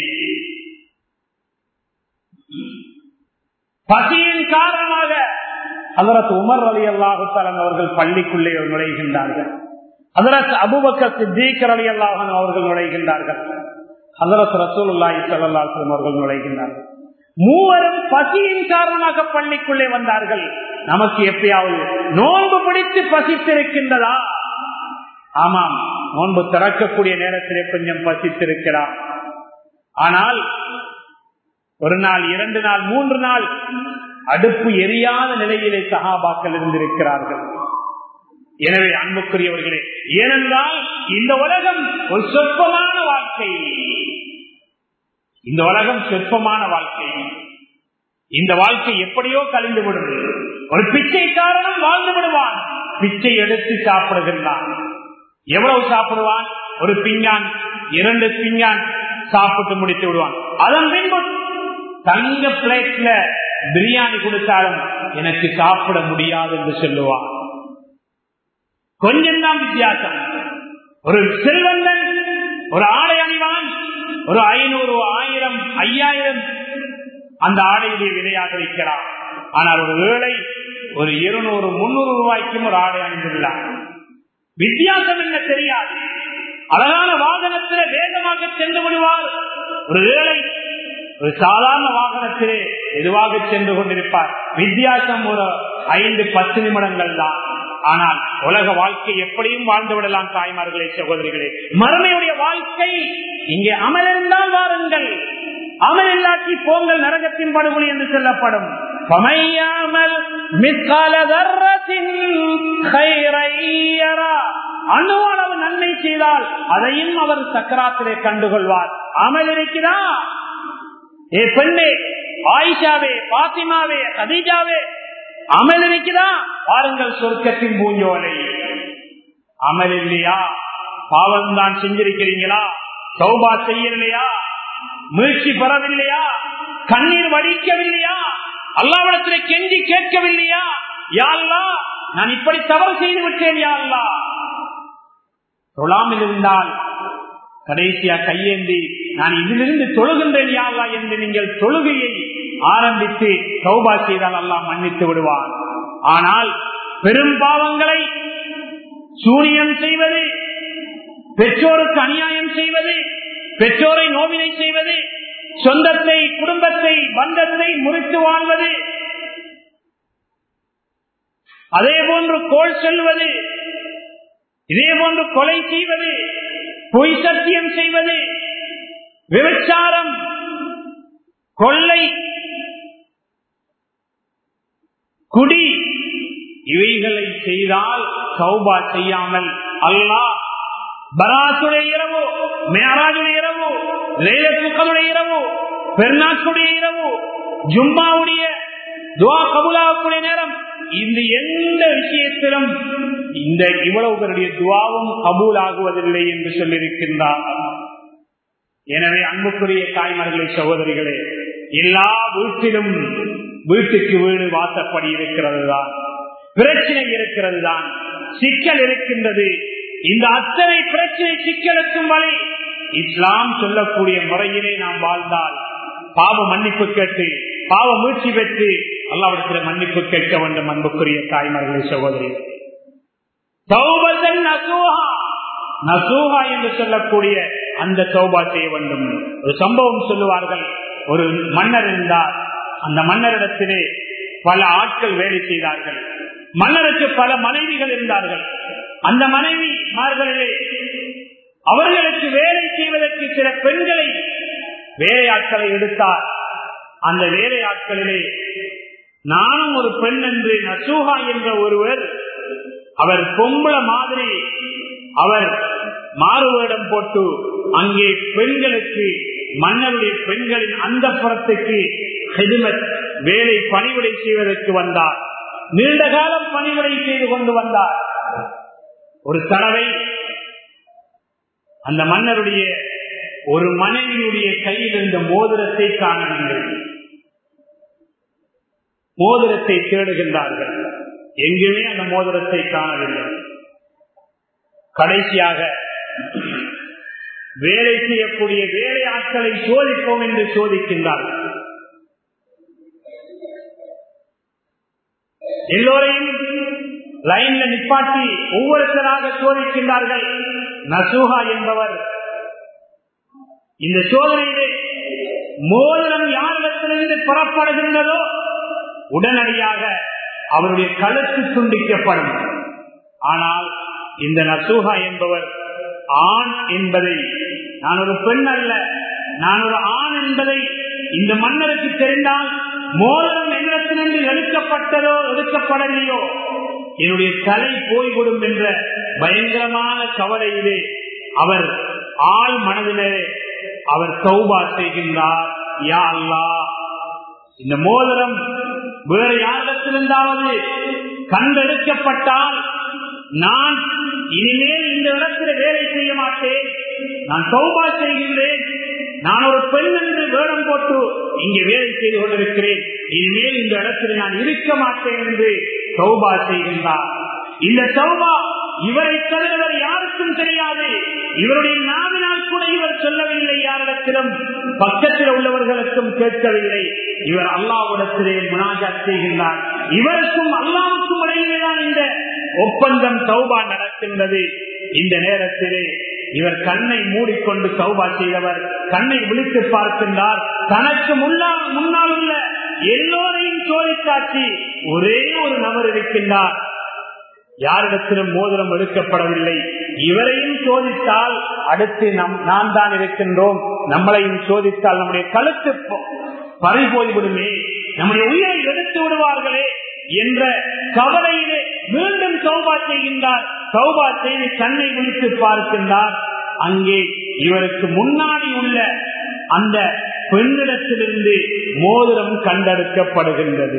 பசியின் காரணமாக அதரத் உமர் அலி அல்லாஹுத்தலன் அவர்கள் பள்ளிக்குள்ளே நுழைகின்றார்கள் அதரத் அபுபக்க சித்தீக்கர் அலி அல்லாஹன் அவர்கள் நுழைகின்றார்கள் ஹசரத் ரசூலுல்லாஹி ஸல்லல்லாஹு அலைஹி அவர்கள் நுழைகின்றார்கள் மூவரும் பசியின் காரணமாக பள்ளிக்குள்ளே வந்தார்கள் நமக்கு எப்பயாவது நோன்பு பிடித்து பசித்திருக்கின்றதா ஆமாம் நோன்பு திறக்கக்கூடிய நேரத்திலே கொஞ்சம் பசித்திருக்கிறான் ஆனால் ஒரு நாள் இரண்டு நாள் மூன்று நாள் அடுப்பு எரியாத நிலையிலே சகாபாக்கள் இருந்திருக்கிறார்கள் எனவே அன்புக்குரியவர்களே ஏனென்றால் இந்த உலகம் ஒரு சொற்பமான வாழ்க்கை இந்த உலகம் சொற்பமான வாழ்க்கை இந்த வாழ்க்கை எப்படியோ கழிந்து விடும் ஒரு பிச்சைக்காரனும் வாழ்ந்து விடுவான் பிச்சை எடுத்து சாப்பிடுகின்றான் எவ்வளவு சாப்பிடுவான் ஒரு பிஞ்சான் இரண்டு பிஞ்சான் சாப்பிட்டு முடித்து விடுவான் அதன் பின்பு தங்க பிளேட்ல பிரியாணி கொடுத்தாலும் எனக்கு சாப்பிட முடியாது என்று சொல்லுவான் கொஞ்சம் தான் வித்தியாசம் ஒரு செல்வந்தன் ஒரு ஆடை அணிவான் ஒரு ஐநூறு ஆயிரம் ஐயாயிரம் அந்த ஆடையுடைய விலையாக வைக்கிறான் ஆனால் ஒரு வேளை ஒரு இருநூறு முன்னூறு ரூபாய்க்கும் ஒரு ஆடை அணிந்துள்ளார் வித்தியாசம் என்ன தெரியாது அழகான வாகனத்திலே வேகமாக சென்று விடுவார் ஒரு வேளை ஒரு சாதாரண வாகனத்திலே எதுவாக சென்று கொண்டிருப்பார் வித்தியாசம் ஒரு ஐந்து பத்து நிமிடங்கள் தான் ஆனால் உலக வாழ்க்கை எப்படியும் வாழ்ந்து விடலாம் தாய்மார்களே சகோதரிகளே மறுமையுடைய வாழ்க்கை இங்கே அமலிருந்தால் வாருங்கள் அமல் இல்லாட்டி போங்கள் நரகத்தின் படுகொலி என்று சொல்லப்படும் அணுவளவு நன்மை செய்தால் அதையும் அவர் சக்கராத்திலே கண்டுகொள்வார் அமல் இருக்கிறா ஏ பெண்ணே ஆயிஷாவே பாத்திமாவே கதீஜாவே அமல் இருக்கிறா பாருங்கள் சொர்க்கத்தின் பூஞ்சோலை அமல் இல்லையா பாவம் தான் செஞ்சிருக்கிறீங்களா சௌபா செய்யலையா முயற்சி பெறவில்லையா கண்ணீர் வடிக்கவில்லையா அல்லாவிடத்திலே கெஞ்சி கேட்கவில்லையா யாழ்லா நான் இப்படி தவறு செய்து விட்டேன் யாழ்லா தொழாமல் இருந்தால் கடைசியா கையேந்தி நான் இதிலிருந்து தொழுகின்றேன் யாழ்லா என்று நீங்கள் தொழுகையை ஆரம்பித்து சௌபா செய்தால் அல்லாஹ் மன்னித்து விடுவான் ஆனால் பெரும் பாவங்களை சூனியம் செய்வது பெற்றோருக்கு அநியாயம் செய்வது பெற்றோரை நோவினை செய்வது சொந்தத்தை குடும்பத்தை பந்தத்தை முறித்து வாழ்வது அதே போன்று கோல் செல்வது இதே போன்று கொலை செய்வது பொய் சத்தியம் செய்வது விபச்சாரம் கொள்ளை குடி இவைகளை செய்தால் சௌபா செய்யாமல் அல்லாஹ் பராத்துடைய இரவு மேராஜுடைய இரவு லேலத்துக்களுடைய இரவு பெருநாட்டுடைய இரவு ஜும்மாவுடைய துவா கபுலாவுடைய நேரம் இந்த எந்த விஷயத்திலும் இந்த இவ்வளவு பேருடைய துவாவும் கபூல் ஆகுவதில்லை என்று சொல்லியிருக்கின்றார் எனவே அன்புக்குரிய தாய்மார்களே சகோதரிகளே எல்லா வீட்டிலும் வீட்டுக்கு வீடு வாசப்படி இருக்கிறது தான் பிரச்சனை இருக்கிறது தான் சிக்கல் இருக்கின்றது இந்த அத்தனை பிரச்சனை சிக்கலுக்கும் வரை இஸ்லாம் சொல்லக்கூடிய முறையிலே நாம் வாழ்ந்தால் பாவ மன்னிப்பு கேட்டு பாவ மூச்சு பெற்று அல்லாவிடத்தில் மன்னிப்பு கேட்க வேண்டும் அன்புக்குரிய தாய்மார்களே சகோதரி நசூஹா என்று சொல்லக்கூடிய அந்த சௌபா செய்ய வேண்டும் ஒரு சம்பவம் சொல்லுவார்கள் ஒரு மன்னர் இருந்தார் அந்த மன்னரிடத்திலே பல ஆட்கள் வேலை செய்தார்கள் மன்னருக்கு பல மனைவிகள் இருந்தார்கள் அந்த மனைவி மார்களிலே அவர்களுக்கு வேலை செய்வதற்கு சில பெண்களை வேலையாட்களை எடுத்தார் அந்த வேலையாட்களிலே நானும் ஒரு பெண் என்று நசூஹா என்ற ஒருவர் அவர் பொம்பள மாதிரி அவர் மாறுவேடம் போட்டு அங்கே பெண்களுக்கு மன்னருடைய பெண்களின் அந்த புறத்துக்கு ஹெதுமத் வேலை பணிவிடை செய்வதற்கு வந்தார் நீண்ட காலம் பணிவிடை செய்து கொண்டு வந்தார் ஒரு தடவை அந்த மன்னருடைய ஒரு மனைவியுடைய கையில் இருந்த மோதிரத்தை காணவில்லை மோதிரத்தை தேடுகின்றார்கள் எங்குமே அந்த மோதிரத்தை காணவில்லை கடைசியாக வேலை செய்யக்கூடிய வேலை ஆட்களை சோதிப்போம் என்று சோதிக்கின்றார்கள் எல்லோரையும் லைன்ல நிப்பாட்டி ஒவ்வொருத்தராக சோதிக்கின்றார்கள் நசூஹா என்பவர் இந்த சோதனையிலே மோதிரம் யாரிடத்திலிருந்து புறப்படுகின்றதோ உடனடியாக அவருடைய கழுத்து துண்டிக்கப்படும் ஆனால் இந்த நசூஹா என்பவர் ஆண் என்பதை நான் ஒரு பெண் அல்ல நான் ஒரு ஆண் என்பதை இந்த மன்னருக்கு தெரிந்தால் மோதிரம் என்னிடத்திலிருந்து எடுக்கப்பட்டதோ எடுக்கப்படலையோ என்னுடைய தலை போய்விடும் என்ற பயங்கரமான கவலையிலே அவர் ஆள் மனதிலே அவர் சௌபா செய்கின்றார் யா அல்லா இந்த மோதிரம் வேற யாரிடத்திலிருந்தாவது கண்டெடுக்கப்பட்டால் நான் இனிமேல் இந்த இடத்துல வேலை செய்ய மாட்டேன் நான் சௌபா செய்கின்றேன் நான் ஒரு பெண் என்று வேடம் போட்டு இங்கே வேலை செய்து கொண்டிருக்கிறேன் இனிமேல் இந்த இடத்தில் நான் இருக்க மாட்டேன் என்று சௌபா செய்கின்றார் இந்த சௌபா இவரை தருகிறவர் யாருக்கும் தெரியாது இவருடைய நாவினால் கூட இவர் சொல்லவில்லை யாரிடத்திலும் பக்கத்தில் உள்ளவர்களுக்கும் கேட்கவில்லை இவர் அல்லாவிடத்திலே முனாஜா செய்கின்றார் இவருக்கும் அல்லாவுக்கும் இடையிலேதான் இந்த ஒப்பந்தம் சௌபா நடக்கின்றது இந்த நேரத்திலே இவர் கண்ணை மூடிக்கொண்டு சௌபா செய்தவர் கண்ணை விழித்து பார்க்கின்றார் தனக்கு முன்னால் முன்னால் உள்ள எல்லோரையும் சோதிக்காட்சி ஒரே ஒரு நபர் இருக்கின்றார் யாரிடத்திலும் மோதிரம் எடுக்கப்படவில்லை இவரையும் சோதித்தால் அடுத்து நம் நாம் தான் இருக்கின்றோம் நம்மளையும் சோதித்தால் நம்முடைய கழுத்து பறி போய்விடுமே நம்முடைய உயிரை எடுத்து விடுவார்களே என்ற கவலையிலே மீண்டும் சௌபா செய்கின்றார் சௌபா செய்து கண்ணை விழித்து பார்க்கின்றார் அங்கே இவருக்கு முன்னாடி உள்ள அந்த பெண்ணிடத்திலிருந்து மோதிரம் கண்டெடுக்கப்படுகின்றது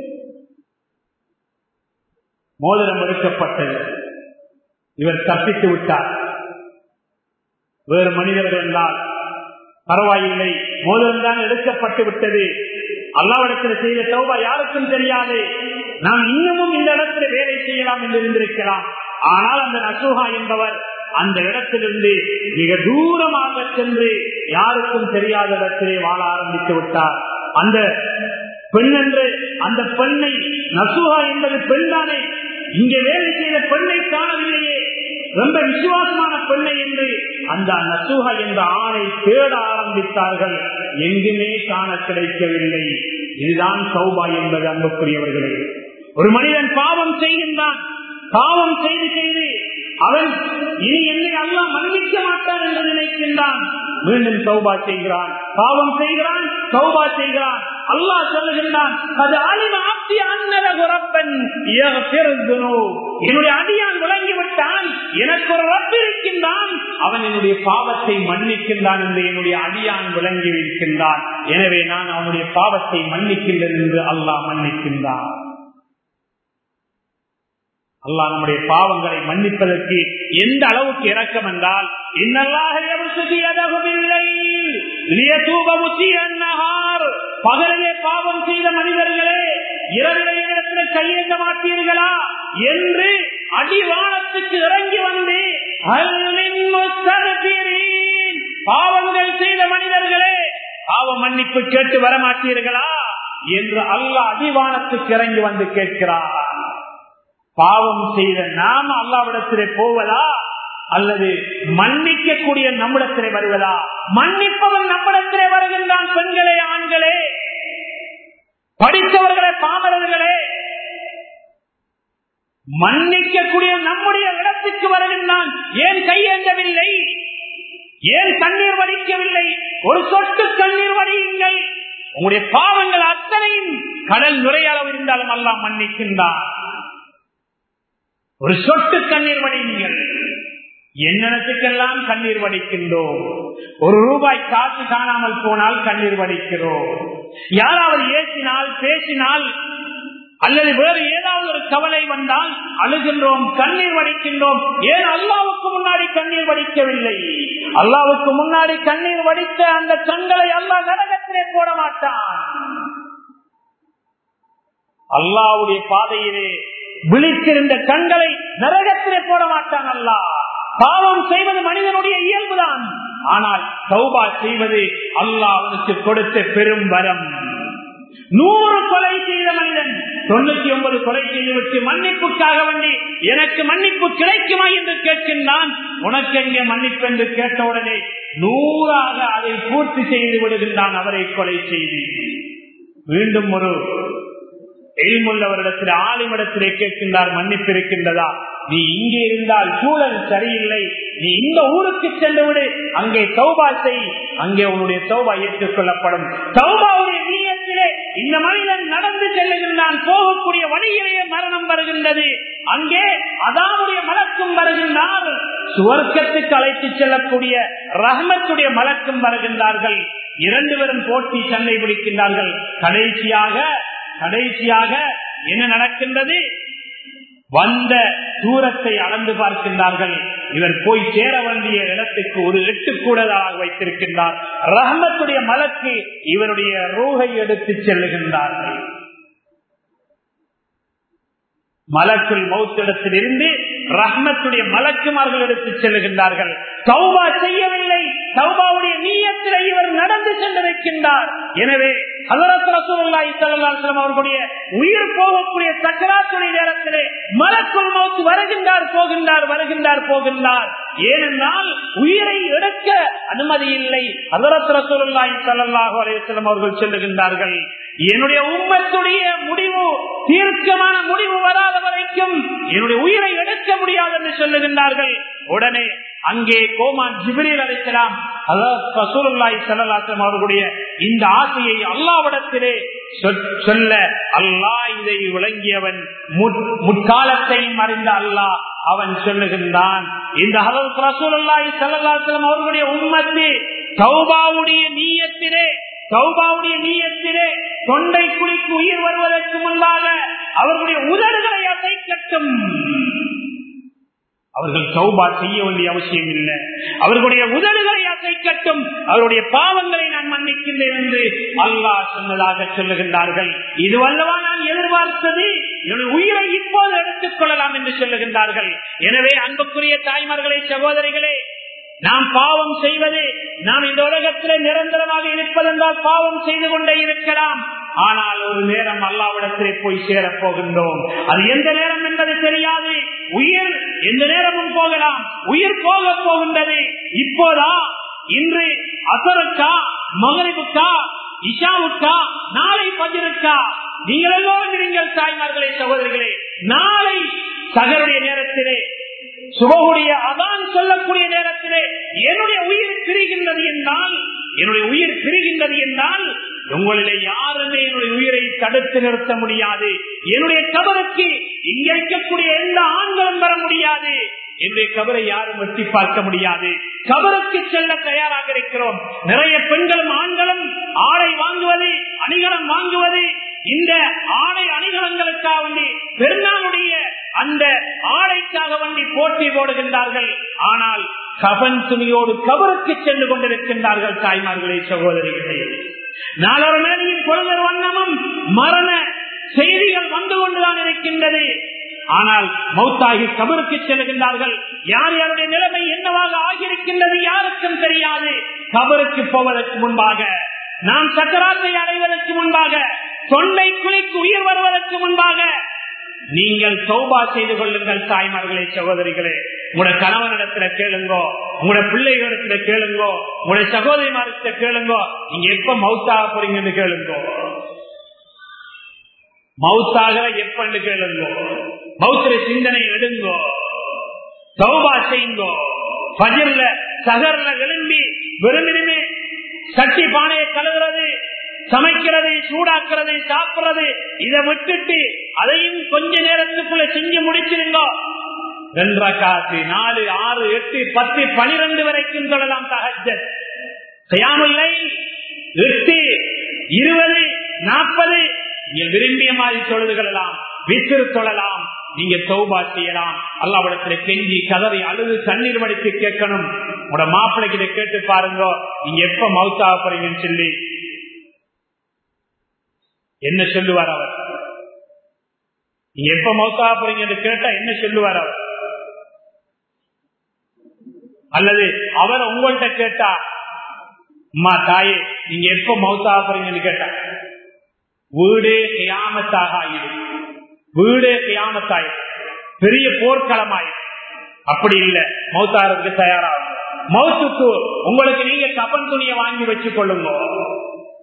மோதிரம் எடுக்கப்பட்டது இவர் தப்பித்து விட்டார் வேறு மனிதர்கள் என்றால் பரவாயில்லை மோதிரம் தான் எடுக்கப்பட்டு விட்டது அல்லாவிடத்தில் செய்த சௌபா யாருக்கும் தெரியாது நாம் இன்னமும் இந்த இடத்துல வேலை செய்யலாம் என்று இருந்திருக்கலாம் ஆனால் அந்த நசுகா என்பவர் அந்த இடத்திலிருந்து மிக தூரமாக சென்று யாருக்கும் தெரியாத இடத்திலே வாழ ஆரம்பித்து விட்டார் அந்த பெண் என்று அந்த பெண்ணை நசுகா என்பது பெண்தானே இங்கே வேலை செய்த பெண்ணை காணவில்லையே ரொம்ப விசுவாசமான பெண்ணை என்று அந்த நசுகா என்ற ஆணை தேட ஆரம்பித்தார்கள் எங்குமே காண கிடைக்கவில்லை இதுதான் சௌபா என்பது அன்புக்குரியவர்களே ஒரு மனிதன் பாவம் செய்கின்றான் பாவம் செய்து செய்து அவன் இனி என்னை அல்லா மன்னிக்க மாட்டான் என்று நினைக்கின்றான் மீண்டும் சௌபா செய்கிறான் பாவம் செய்கிறான் சௌபா செய்கிறான் அல்லாஹ் சொல்லுகின்றான் அது அழிவு ஆப்தி அன்னல குரப்பன் என்னுடைய அடியான் விளங்கிவிட்டான் எனக்கு ஒரு ரப்பு இருக்கின்றான் அவன் என்னுடைய பாவத்தை மன்னிக்கின்றான் என்று என்னுடைய அடியான் விளங்கி இருக்கின்றான் எனவே நான் அவனுடைய பாவத்தை மன்னிக்கின்றேன் என்று அல்லாஹ் மன்னிக்கின்றான் அல்லாஹ் நம்முடைய பாவங்களை மன்னிப்பதற்கு எந்த அளவுக்கு இறக்கம் என்றால் பகலிலே பாவம் செய்த மனிதர்களே இரவிலே இடத்துல கையேந்த மாட்டீர்களா என்று அடிவானத்துக்கு இறங்கி வந்து பாவங்கள் செய்த மனிதர்களே பாவ மன்னிப்பு கேட்டு வரமாட்டீர்களா என்று அல்லாஹ் அடிவானத்துக்கு இறங்கி வந்து கேட்கிறார் பாவம் செய்த நாம அல்லாவிடத்திலே போவதா அல்லது மன்னிக்கக்கூடிய நம்மிடத்திலே வருவதா மன்னிப்பவன் நம்மிடத்திலே வருகின்றான் பெண்களே ஆண்களே படித்தவர்களே பாமரர்களே மன்னிக்கக்கூடிய நம்முடைய இடத்துக்கு வருகின்றான் ஏன் கையேந்தவில்லை ஏன் கண்ணீர் வடிக்கவில்லை ஒரு சொட்டு கண்ணீர் வடியுங்கள் உங்களுடைய பாவங்கள் அத்தனையும் கடல் நுரையளவு இருந்தாலும் எல்லாம் மன்னிக்கின்றான் ஒரு சொட்டு கண்ணீர் வடியுங்கள் என்னத்துக்கெல்லாம் கண்ணீர் வடிக்கின்றோம் ஒரு ரூபாய் காசு காணாமல் போனால் கண்ணீர் வடிக்கிறோம் யாராவது ஏசினால் பேசினால் அல்லது வேறு ஏதாவது ஒரு கவலை வந்தால் அழுகின்றோம் கண்ணீர் வடிக்கின்றோம் ஏன் அல்லாவுக்கு முன்னாடி கண்ணீர் வடிக்கவில்லை அல்லாவுக்கு முன்னாடி கண்ணீர் வடித்த அந்த கண்களை அல்லா நரகத்திலே போட மாட்டான் அல்லாவுடைய பாதையிலே விழித்திருந்த கண்களை நரகத்திலே போட மாட்டான் அல்லா பாவம் செய்வது மனிதனுடைய இயல்புதான் ஆனால் சௌபா செய்வது அல்லாஹ் அவனுக்கு கொடுத்த பெரும் வரம் நூறு கொலை செய்த மனிதன் தொண்ணூத்தி ஒன்பது கொலை செய்துவிட்டு மன்னிப்புக்காக வேண்டி எனக்கு மன்னிப்பு கிடைக்குமா என்று கேட்கின்றான் உனக்கு எங்கே மன்னிப்பு என்று கேட்டவுடனே நூறாக அதை பூர்த்தி செய்து விடுகின்றான் அவரை கொலை செய்து மீண்டும் ஒரு எய்முள்ளவரிடத்தில் ஆளுமிடத்திலே கேட்கின்றார் மன்னிப்பு இருக்கின்றதா நீ இங்கே இருந்தால் சூழல் சரியில்லை நீ இந்த ஊருக்கு சென்று விடு அங்கே சௌபா செய் அங்கே உன்னுடைய சௌபா ஏற்றுக் கொள்ளப்படும் சௌபாவுடைய நீயத்திலே இந்த மனிதன் நடந்து செல்லுகின்றான் போகக்கூடிய வழியிலேயே மரணம் வருகின்றது அங்கே அதாவுடைய மலக்கும் வருகின்றார் சுவர்க்கத்துக்கு அழைத்து செல்லக்கூடிய ரஹமத்துடைய மலக்கும் வருகின்றார்கள் இரண்டு பேரும் போட்டி சண்டை பிடிக்கின்றார்கள் கடைசியாக கடைசியாக என்ன நடக்கின்றது வந்த தூரத்தை அளந்து பார்க்கின்றார்கள் இவர் போய் சேர வேண்டிய இடத்துக்கு ஒரு எட்டு கூடதாக வைத்திருக்கின்றார் ரஹமத்துடைய மலக்கு இவருடைய ரூகை எடுத்து செல்லுகின்றார்கள் மலக்குள் மௌத்திடத்தில் இருந்து ரஹ்மத்துடைய மலக்குமார்கள் எடுத்து செல்லுகின்றார்கள் சௌபா செய்யவில்லை சௌபாவுடைய நீயத்திலே இவர் நடந்து சென்றிருக்கின்றார் எனவே அவர்களுடைய உயிர் போகக்கூடிய சக்கராத்துடைய நேரத்திலே மலக்குள் மௌத்து வருகின்றார் போகின்றார் வருகின்றார் போகின்றார் ஏனென்றால் உயிரை எடுக்க அனுமதி இல்லை அதரத் ரசூலுல்லாஹி ஸல்லல்லாஹு அலைஹி வஸல்லம் அவர்கள் சொல்லுகின்றார்கள் என்னுடைய உம்மத்துடைய முடிவு தீர்க்கமான முடிவு வராத வரைக்கும் என்னுடைய உயிரை எடுக்க முடியாது என்று சொல்லுகின்றார்கள் உடனே அங்கே கோமான் ஜிபிரில் அழைக்கலாம் அவர்களுடைய இந்த ஆசையை அல்லாவிடத்திலே சொல்ல அல்லாஹ் இதை விளங்கியவன் முற்காலத்தையும் அறிந்த அல்லாஹ் அவன் சொல்லுகின்றான் இந்த ரசூலுல்லாஹி ஸல்லல்லாஹு அவர்களுடைய உம்மத்து தௌபாவுடைய நீயத்திலே சௌபாவுடைய நீயத்திலே தொண்டை குழிக்கு உயிர் வருவதற்கு முன்பாக அவர்களுடைய உதடுகளை அசைக்கட்டும் அவர்கள் சௌபா செய்ய வேண்டிய அவசியம் இல்லை அவர்களுடைய உதடுகளை அசைக்கட்டும் அவருடைய பாவங்களை நான் மன்னிக்கின்றேன் என்று அல்லாஹ் சொன்னதாக சொல்லுகின்றார்கள் இது வல்லவா நான் எதிர்பார்த்தது என்னுடைய உயிரை இப்போது எடுத்துக் கொள்ளலாம் என்று சொல்லுகின்றார்கள் எனவே அன்புக்குரிய தாய்மார்களே சகோதரிகளே நாம் பாவம் செய்வது நாம் இந்த உலகத்திலே நிரந்தரமாக இருப்பதென்றால் பாவம் செய்து கொண்டே இருக்கலாம் ஆனால் ஒரு நேரம் அல்லாவிடத்திலே போய் சேரப் போகின்றோம் அது எந்த நேரம் என்பது தெரியாது உயிர் எந்த நேரமும் போகலாம் உயிர் போக போகின்றது இப்போதா இன்று அசருக்கா மகரிபுக்கா இஷாவுக்கா நாளை பஜருக்கா நீங்கள் எல்லோரும் நீங்கள் தாய்மார்களே சகோதரிகளே நாளை சகருடைய நேரத்திலே சுபகுடைய அதான் சொல்லக்கூடிய நேரத்திலே என்னுடைய உயிர் பிரிகின்றது என்றால் என்னுடைய உயிர் பிரிகின்றது என்றால் உங்களிலே யாருமே என்னுடைய உயிரை தடுத்து நிறுத்த முடியாது என்னுடைய கபருக்கு இங்க இருக்கக்கூடிய எந்த ஆண்களும் வர முடியாது என்னுடைய கபரை யாரும் வெட்டி பார்க்க முடியாது கபருக்கு செல்ல தயாராக இருக்கிறோம் நிறைய பெண்களும் ஆண்களும் ஆடை வாங்குவது அணிகலம் வாங்குவது இந்த ஆடை அணிகலங்களுக்காக வேண்டி பெருநாளுடைய அந்த ஆடைக்காக வேண்டி போட்டி போடுகின்றார்கள் ஆனால் கபன் துணியோடு கபருக்கு சென்று கொண்டிருக்கின்றார்கள் தாய்மார்களே சகோதரிகளே நாளொரு மேலையும் பொழுதர் வண்ணமும் மரண செய்திகள் வந்து கொண்டுதான் இருக்கின்றது ஆனால் மௌத்தாகி கபருக்கு செல்கின்றார்கள் யார் யாருடைய நிலைமை என்னவாக ஆகியிருக்கின்றது யாருக்கும் தெரியாது கபருக்கு போவதற்கு முன்பாக நாம் சக்கராத்தை அடைவதற்கு முன்பாக தொண்டை குழிக்கு உயிர் வருவதற்கு முன்பாக நீங்கள் சௌபா செய்து கொள்ளுங்கள் தாய்மார்களே சகோதரிகளே உங்களுடைய கணவனிடத்துல கேளுங்கோ உங்களுடைய பிள்ளைகளிடத்துல கேளுங்கோ உங்களுடைய சகோதரிமார்கிட்ட கேளுங்கோ நீங்க எப்ப மவுத்தாக போறீங்கன்னு கேளுங்கோ மவுத்தாக எப்பன்னு கேளுங்கோ மவுத்திர சிந்தனை எடுங்கோ சௌபா செய்யுங்கோ பஜர்ல சகர்ல எழும்பி வெறுமினுமே சட்டி பானையை கழுவுறது சமைக்கிறது சூடாக்குறது சாப்பிடுறது இதை விட்டுட்டு அதையும் கொஞ்ச நேரத்துக்குள்ள செஞ்சு முடிச்சிருங்க ரெண்டரை காசு நாலு ஆறு எட்டு பத்து பனிரெண்டு வரைக்கும் சொல்லலாம் தகஜத் செய்யாமில்லை எட்டு இருபது நாற்பது நீங்க விரும்பிய மாதிரி தொழுதுகளெல்லாம் வித்திரு தொழலாம் நீங்க சௌபா செய்யலாம் அல்லாவிடத்துல கெஞ்சி கதவை அழுது தண்ணீர் வடித்து கேட்கணும் உங்களோட மாப்பிள்ளைகிட்ட கேட்டு பாருங்க நீங்க எப்ப மவுத்தாக போறீங்கன்னு சொல்லி என்ன சொல்லுவார் அவர் நீங்க எப்ப மௌத்தா போறீங்க கேட்டா என்ன சொல்லுவார் அவர் அல்லது அவர் உங்கள்கிட்ட கேட்டா அம்மா தாயே நீங்க எப்ப மௌத்தா போறீங்கன்னு கேட்டா வீடே கியாமத்தாக ஆயிடும் வீடே கியாமத்தாயிடும் பெரிய போர்க்களமாயிடும் அப்படி இல்ல மௌத்தாரத்துக்கு தயாராகும் மௌத்துக்கு உங்களுக்கு நீங்க கப்பன் துணியை வாங்கி வச்சுக் கொள்ளுங்க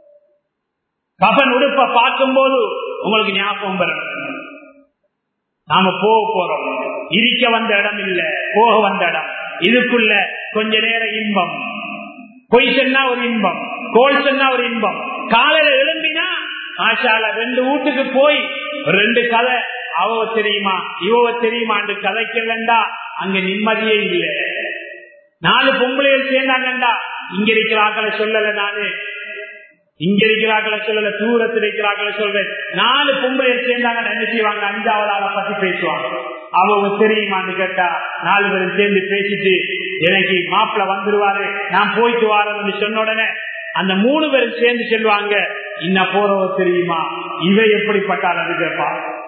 கபன் உடுப்ப பார்க்கும் போது உங்களுக்கு ஞாபகம் வரணும் நாம போக போறோம் இருக்க வந்த இடம் இல்ல போக வந்த இடம் இதுக்குள்ள கொஞ்ச நேரம் இன்பம் பொய் சொன்னா ஒரு இன்பம் கோல் சொன்னா ஒரு இன்பம் காலையில எழும்பினா ஆஷால ரெண்டு வீட்டுக்கு போய் ரெண்டு கதை அவ தெரியுமா இவ தெரியுமா என்று கதைக்கலண்டா அங்க நிம்மதியே இல்லை நாலு பொம்பளைகள் சேர்ந்தாங்கண்டா இங்க இருக்கிற ஆக்களை சொல்லல நானு இங்க இருக்கிறாக்களை சொல்லல தூரத்தில் இருக்கிறாக்களை சொல்றேன் நாலு பொம்பளைகள் சேர்ந்தாங்க என்ன செய்வாங்க அஞ்சாவது ஆளை பத்தி பேசுவாங்க அவங்க தெரியுமான்னு கேட்டா நாலு பேரும் சேர்ந்து பேசிட்டு எனக்கு மாப்பிள்ள வந்துருவாரு நான் போயிட்டு வாரேன்னு சொன்ன உடனே அந்த மூணு பேரும் சேர்ந்து சொல்லுவாங்க இன்ன போறவ தெரியுமா இவ எப்படிப்பட்டால் அது கேட்பா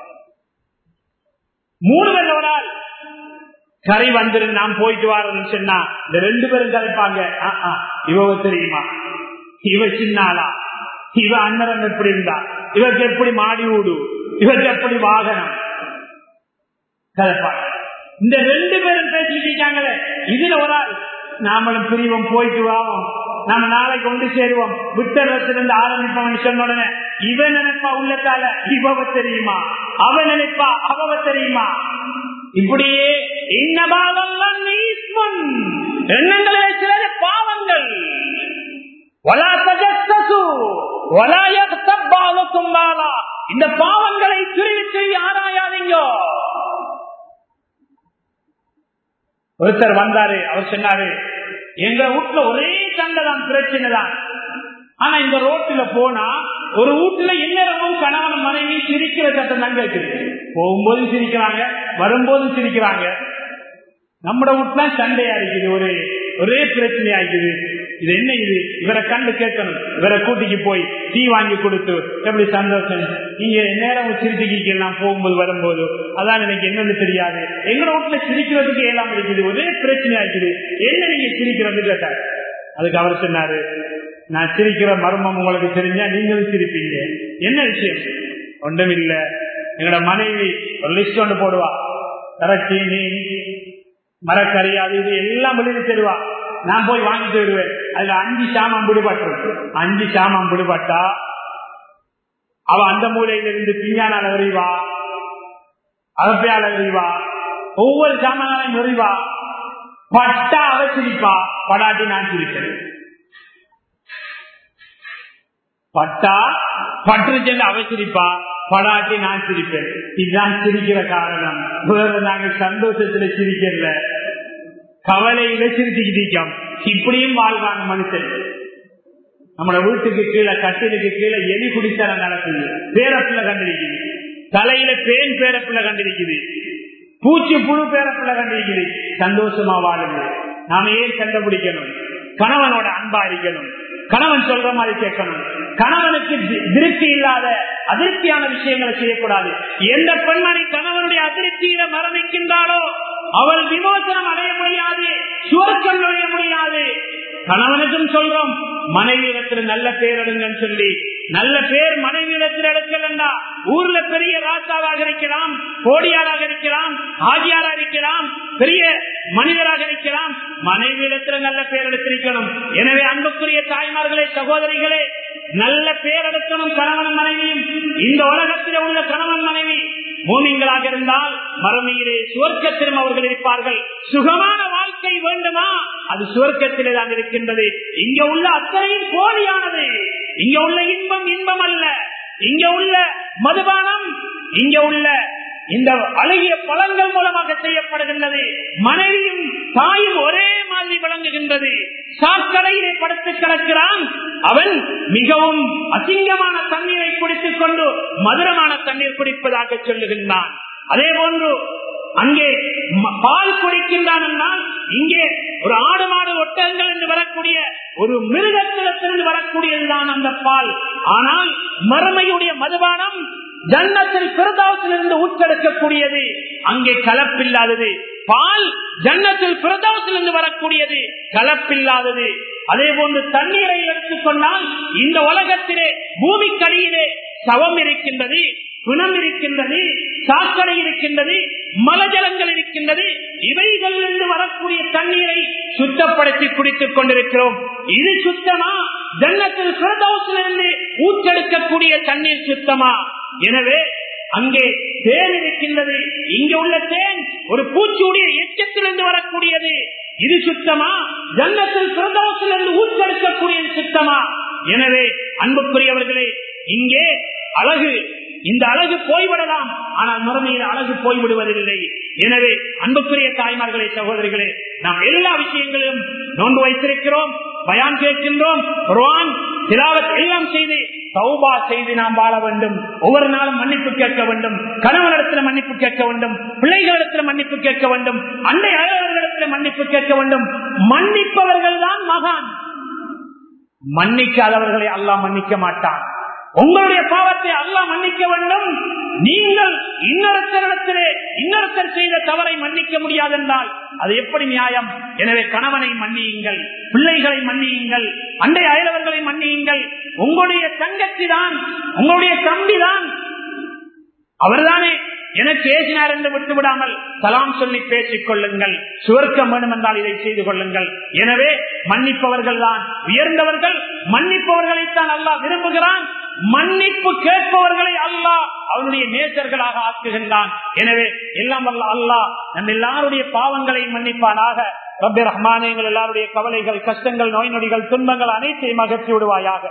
மூணு பேர் ஒரு ஆள் கரை வந்துரு நான் போயிட்டு வாரேன்னு சொன்னா இந்த ரெண்டு பேரும் கரைப்பாங்க இவ தெரியுமா இவ சின்னாளா இவ அன்னரம் எப்படி இருந்தா இவருக்கு எப்படி மாடி ஊடு இவருக்கு எப்படி வாகனம் கதைப்பாங்க இந்த ரெண்டு பேரும் பேசிட்டு இருக்காங்களே இதுல ஒரு ஆள் நாமளும் பிரிவோம் போயிட்டு வாவோம் நாம நாளைக்கு கொண்டு சேருவோம் விட்டத்திலிருந்து ஆரம்பிப்பவன் சொன்ன உடனே இவன் நினைப்பா உள்ளத்தால இவவ தெரியுமா அவன் நினைப்பா அவவ தெரியுமா இப்படியே இன்னபாவம் எண்ணங்களே சிலர் பாவங்கள் இந்த பாவங்களை திருவி திருவி ஆராயாதீங்க ஒருத்தர் வந்தாரு அவர் சொன்னாரு எங்க வீட்டுல ஒரே சண்டை தான் பிரச்சனை தான் ஆனா இந்த ரோட்டுல போனா ஒரு வீட்டுல என்னவும் கணவன் மனைவி சிரிக்கிற சட்டம் தான் கேட்குது போகும்போதும் சிரிக்கிறாங்க வரும்போதும் சிரிக்கிறாங்க நம்ம வீட்டுல சண்டையா இருக்குது ஒரு ஒரே பிரச்சனையா இருக்குது இது என்ன இது இவரை கண்டு கேட்கணும் இவரை கூட்டிக்கு போய் டீ வாங்கி கொடுத்து எப்படி சந்தோஷம் நீங்க நேரம் சிரிச்சுக்கு நான் போகும்போது வரும்போது அதான் எனக்கு என்னன்னு தெரியாது எங்க வீட்டுல சிரிக்கிறதுக்கு எல்லாம் இருக்குது ஒரே பிரச்சனை ஆயிடுது என்ன நீங்க சிரிக்கிறது கேட்டார் அதுக்கு அவர் சொன்னாரு நான் சிரிக்கிற மர்மம் உங்களுக்கு தெரிஞ்சா நீங்களும் சிரிப்பீங்க என்ன விஷயம் ஒன்றும் இல்ல எங்களோட மனைவி ஒரு லிஸ்ட் ஒன்று போடுவா கரச்சி நீ மரக்கறி அது இது எல்லாம் வெளியே தருவா நான் போய் வாங்கிட்டு வருவேன் அதுல அஞ்சு சாமான் பிடிபட்டு அஞ்சு சாமான் பிடிபட்டா அவ அந்த மூலையில இருந்து பிஞ்சானால எறிவா அகப்பையால எறிவா ஒவ்வொரு சாமானாலையும் எறிவா பட்டா அவ சிரிப்பா படாட்டி நான் சிரிப்பேன் பட்டா பற்று சென்று அவ சிரிப்பா படாட்டி நான் சிரிப்பேன் இதுதான் சிரிக்கிற காரணம் வேற நாங்க சந்தோஷத்துல சிரிக்கல கவலையில சிரிச்சுக்கிட்டோம் இப்படியும் வாழ்வாங்க மனுஷன் நம்மளோட வீட்டுக்கு கீழே கட்டிலுக்கு கீழே எலி குடித்தல நடக்குது பேரப்புல கண்டிருக்குது தலையில பேன் பேரப்புல கண்டிருக்குது பூச்சி புழு பேரப்புல கண்டிருக்குது சந்தோஷமா வாழுது நாம ஏன் கண்டுபிடிக்கணும் கணவனோட அன்பா இருக்கணும் கணவன் சொல்ற மாதிரி கேட்கணும் கணவனுக்கு திருப்தி இல்லாத அதிருப்தியான விஷயங்களை செய்யக்கூடாது எந்த பெண்மணி கணவனுடைய அதிருப்தியில மரணிக்கின்றாளோ அவள் விமோசனம் அடைய முடியாது சுவர்க்கம் நுழைய முடியாது கணவனுக்கும் சொல்றோம் மனைவி இடத்துல நல்ல பேர் எடுங்கன்னு சொல்லி நல்ல பேர் மனைவி இடத்தில் எடுக்க வேண்டாம் ஊர்ல பெரிய ராசாவாக இருக்கலாம் கோடியாராக இருக்கலாம் ஆகியாராக இருக்கலாம் பெரிய மனிதராக இருக்கலாம் மனைவி இடத்துல நல்ல பேர் எடுத்திருக்கணும் எனவே அன்புக்குரிய தாய்மார்களே சகோதரிகளே நல்ல பேர் எடுக்கணும் கணவன் மனைவியும் இந்த உலகத்தில் உள்ள கணவன் மனைவி பூமிங்களாக இருந்தால் மறுமையிலே சுவர்க்கத்திலும் அவர்கள் இருப்பார்கள் சுகமான வாழ்க்கை வேண்டுமா அது சுவர்க்கத்திலே தான் இருக்கின்றது இங்க உள்ள அத்தனையும் போலியானது இங்க உள்ள இன்பம் இன்பம் அல்ல இங்க உள்ள மதுபானம் இங்க உள்ள இந்த அழகிய பழங்கள் மூலமாக செய்யப்படுகின்றது மனைவியும் தாயும் ஒரே மாதிரி விளங்குகின்றது சாக்கடையிலே படுத்து கிடக்கிறான் அவன் மிகவும் அசிங்கமான தண்ணீரை குடித்துக் கொண்டு மதுரமான தண்ணீர் குடிப்பதாக சொல்லுகின்றான் அதே போன்று அங்கே பால் குடிக்கின்றான் என்றால் இங்கே ஒரு ஆடு மாடு ஒட்டகங்கள் என்று வரக்கூடிய ஒரு மிருகத்திடத்திலிருந்து வரக்கூடியதுதான் அந்த பால் ஆனால் மறுமையுடைய மதுபானம் ஜன்னத்தில் பிரதாவத்திலிருந்து ஊற்றெடுக்கக்கூடியது அங்கே கலப்பில்லாதது பால் ஜன்னத்தில் பிரதாவத்திலிருந்து வரக்கூடியது கலப்பில்லாதது அதே போன்று தண்ணீரை எடுத்துக்கொண்டால் இந்த உலகத்திலே பூமிக்கடியிலே சவம் இருக்கின்றது குணம் இருக்கின்றது சாக்கடை இருக்கின்றது மலஜலங்கள் இருக்கின்றது இவைகளிலிருந்து வரக்கூடிய தண்ணீரை சுத்தப்படுத்தி குடித்துக் கொண்டிருக்கிறோம் இது சுத்தமா ஜன்னத்தில் பிரதோசிலிருந்து ஊற்றெடுக்கக்கூடிய தண்ணீர் சுத்தமா எனவே அங்கே தேன் இருக்கின்றது இங்க உள்ள தேன் ஒரு பூச்சியுடைய எச்சத்திலிருந்து வரக்கூடியது இது சுத்தமா ஜன்னத்தில் பிரதோஷத்திலிருந்து ஊற்றெடுக்கக்கூடியது சுத்தமா எனவே அன்புக்குரியவர்களே இங்கே அழகு இந்த அழகு போய்விடலாம் ஆனால் மறுமையில் அழகு போய்விடுவதில்லை எனவே அன்புக்குரிய தாய்மார்களே சகோதரிகளே நாம் எல்லா விஷயங்களிலும் நோன்பு வைத்திருக்கிறோம் பயான் கேட்கின்றோம் குர்ஆன் திலாவத் எல்லாம் செய்து தௌபா செய்து நாம் வாழ வேண்டும் ஒவ்வொரு நாளும் மன்னிப்பு கேட்க வேண்டும் கணவனிடத்தில் மன்னிப்பு கேட்க வேண்டும் பிள்ளைகளிடத்தில் மன்னிப்பு கேட்க வேண்டும் அண்டை அயலவர்களிடத்தில் மன்னிப்பு கேட்க வேண்டும் மன்னிப்பவர்கள் தான் மகான் மன்னிக்காதவர்களை அல்லாஹ் மன்னிக்க மாட்டான் உங்களுடைய பாவத்தை அல்லாஹ் மன்னிக்க வேண்டும் நீங்கள் இன்னொருத்தரிடத்திலே இன்னொருத்தர் செய்த தவறை மன்னிக்க முடியாதென்றால் அது எப்படி நியாயம் எனவே கணவனை மன்னியுங்கள் பிள்ளைகளை மன்னியுங்கள் அண்டை அயலவர்களை மன்னியுங்கள் உங்களுடைய தங்கச்சி தான் உங்களுடைய தம்பி தான் அவர்தானே எனக்கு ஏசினார் என்று விட்டு விடாமல் சலாம் சொல்லி பேசிக் கொள்ளுங்கள் சுவர்க்கம் வேண்டும் என்றால் இதை செய்து கொள்ளுங்கள் எனவே மன்னிப்பவர்கள் தான் உயர்ந்தவர்கள் மன்னிப்பவர்களைத்தான் அல்லாஹ் விரும்புகிறான் மன்னிப்பு கேட்பவர்களை அல்லாஹ் அவனுடைய நேசர்களாக ஆக்குகின்றான் எனவே எல்லாம் வல்ல அல்லாஹ் நம்ம எல்லாருடைய பாவங்களை மன்னிப்பானாக ரப்பி ரஹ்மானே எங்கள் எல்லாருடைய கவலைகள் கஷ்டங்கள் நோய் நொடிகள் துன்பங்கள் அனைத்தையும் அகற்றி விடுவாயாக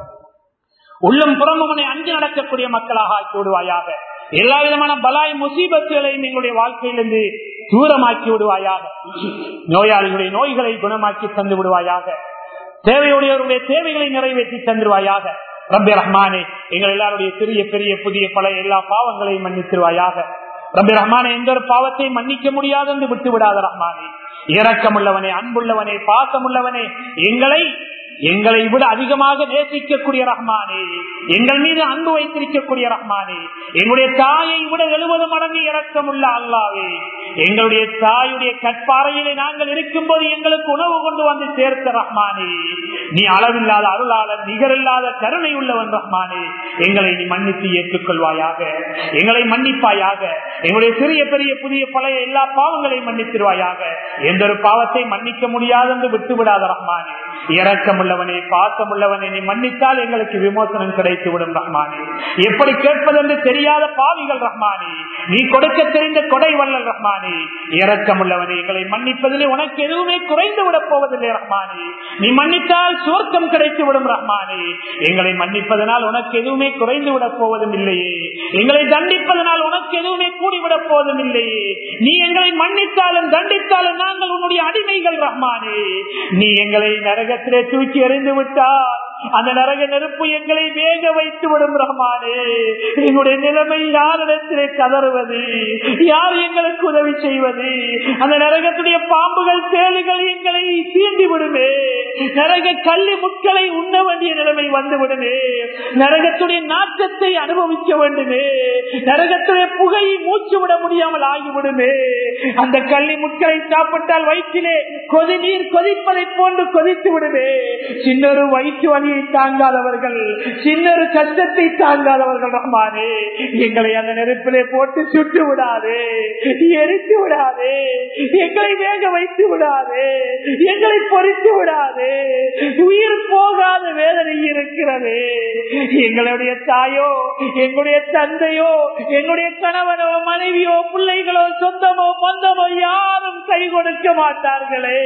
உள்ளம் புறமுனை அஞ்சு நடக்கக்கூடிய மக்களாக ஆக்கி விடுவாயாக எல்லா விதமான பலாய் முசீபத்துகளையும் எங்களுடைய வாழ்க்கையிலிருந்து தூரமாக்கி விடுவாயாக நோயாளிகளுடைய நோய்களை குணமாக்கி தந்து விடுவாயாக தேவையுடையவருடைய தேவைகளை நிறைவேற்றி தந்துருவாயாக ரப்பி ரஹ்மானே எங்கள் எல்லாருடைய சிறிய பெரிய புதிய பல எல்லா பாவங்களையும் மன்னித்திருவாயாக ரப்பி ரஹ்மானே எந்த ஒரு பாவத்தையும் மன்னிக்க முடியாது என்று விட்டு விடாத ரஹ்மானே இரக்கமுள்ளவனே அன்புள்ளவனே பாசமுள்ளவனே எங்களை எங்களை விட அதிகமாக நேசிக்கக்கூடிய ரஹ்மானே எங்கள் மீது அன்பு வைத்திருக்கக்கூடிய ரஹ்மானே எங்களுடைய தாயை விட எழுபது மடங்கு இரக்கமுள்ள அல்லாவே எங்களுடைய தாயுடைய கற்பாறையிலே நாங்கள் இருக்கும் போது எங்களுக்கு உணவு கொண்டு வந்து சேர்த்த ரஹ்மானே நீ அளவில்லாத அருளாளர் நிகரில்லாத கருணை உள்ளவன் ரஹ்மானே எங்களை நீ மன்னித்து ஏற்றுக்கொள்வாயாக எங்களை மன்னிப்பாயாக எங்களுடைய சிறிய பெரிய புதிய பழைய எல்லா பாவங்களையும் மன்னித்திருவாயாக எந்த ஒரு பாவத்தை மன்னிக்க முடியாது என்று விட்டுவிடாத ரஹ்மானே இரக்கமுள்ளவனே பாசமுள்ளவனே நீ மன்னித்தால் எங்களுக்கு விமோசனம் கிடைத்து விடும் ரஹ்மானே எப்படி கேட்பதென்று தெரியாத பாவிகள் ரஹ்மானே நீ கொடுக்க தெரிந்த கொடை வல்லல் ரஹ்மானே இரக்கமுள்ளவனே எங்களை மன்னிப்பதிலே உனக்கு எதுவுமே குறைந்து விட போவதில்லை ரஹ்மானே நீ மன்னித்தால் சுவர்க்கம் கிடைத்து விடும் ரஹ்மானே எங்களை மன்னிப்பதனால் உனக்கு எதுவுமே குறைந்து விட போவதும் இல்லையே எங்களை தண்டிப்பதனால் உனக்கு எதுவுமே கூடிவிடப் போவதும் இல்லையே நீ எங்களை மன்னித்தாலும் தண்டித்தாலும் நாங்கள் உன்னுடைய அடிமைகள் ரஹ்மானே நீ எங்களை நரகத்திலே தூக்கி எறிந்து விட்டால் அந்த நரக நெருப்பு எங்களை வேக வைத்து விடும் ரஹ்மானே எங்களுடைய நிலைமை யாரிடத்திலே கதறுவது யார் எங்களுக்கு உதவி செய்வது அந்த நரகத்துடைய பாம்புகள் தேளுகள் எங்களை தீண்டி விடுமே நரக கல்லி முட்களை உண்ண வேண்டிய நிலைமை வந்து விடுமே நரகத்துடைய நாட்டத்தை அனுபவிக்க வேண்டுமே நரகத்துடைய புகையை மூச்சு விட முடியாமல் ஆகிவிடுமே அந்த கள்ளி முட்களை சாப்பிட்டால் வயிற்றிலே கொதி நீர் கொதிப்பதை போன்று கொதித்து விடுமே சின்னொரு வயிற்று வலியை தாங்காதவர்கள் சின்னொரு கஷ்டத்தை தாங்காதவர்கள் ரஹ்மானே எங்களை அந்த நெருப்பிலே போட்டு சுட்டு விடாதே எரித்து விடாதே எங்களை வேக வைத்து விடாதே எங்களை பொறித்து விடாதே உயிர் போகாத வேதனை இருக்கிறது எங்களுடைய தாயோ எங்களுடைய தந்தையோ எங்களுடைய கணவனோ மனைவியோ பிள்ளைகளோ சொந்தமோ பந்தமோ யாரும் கை கொடுக்க மாட்டார்களே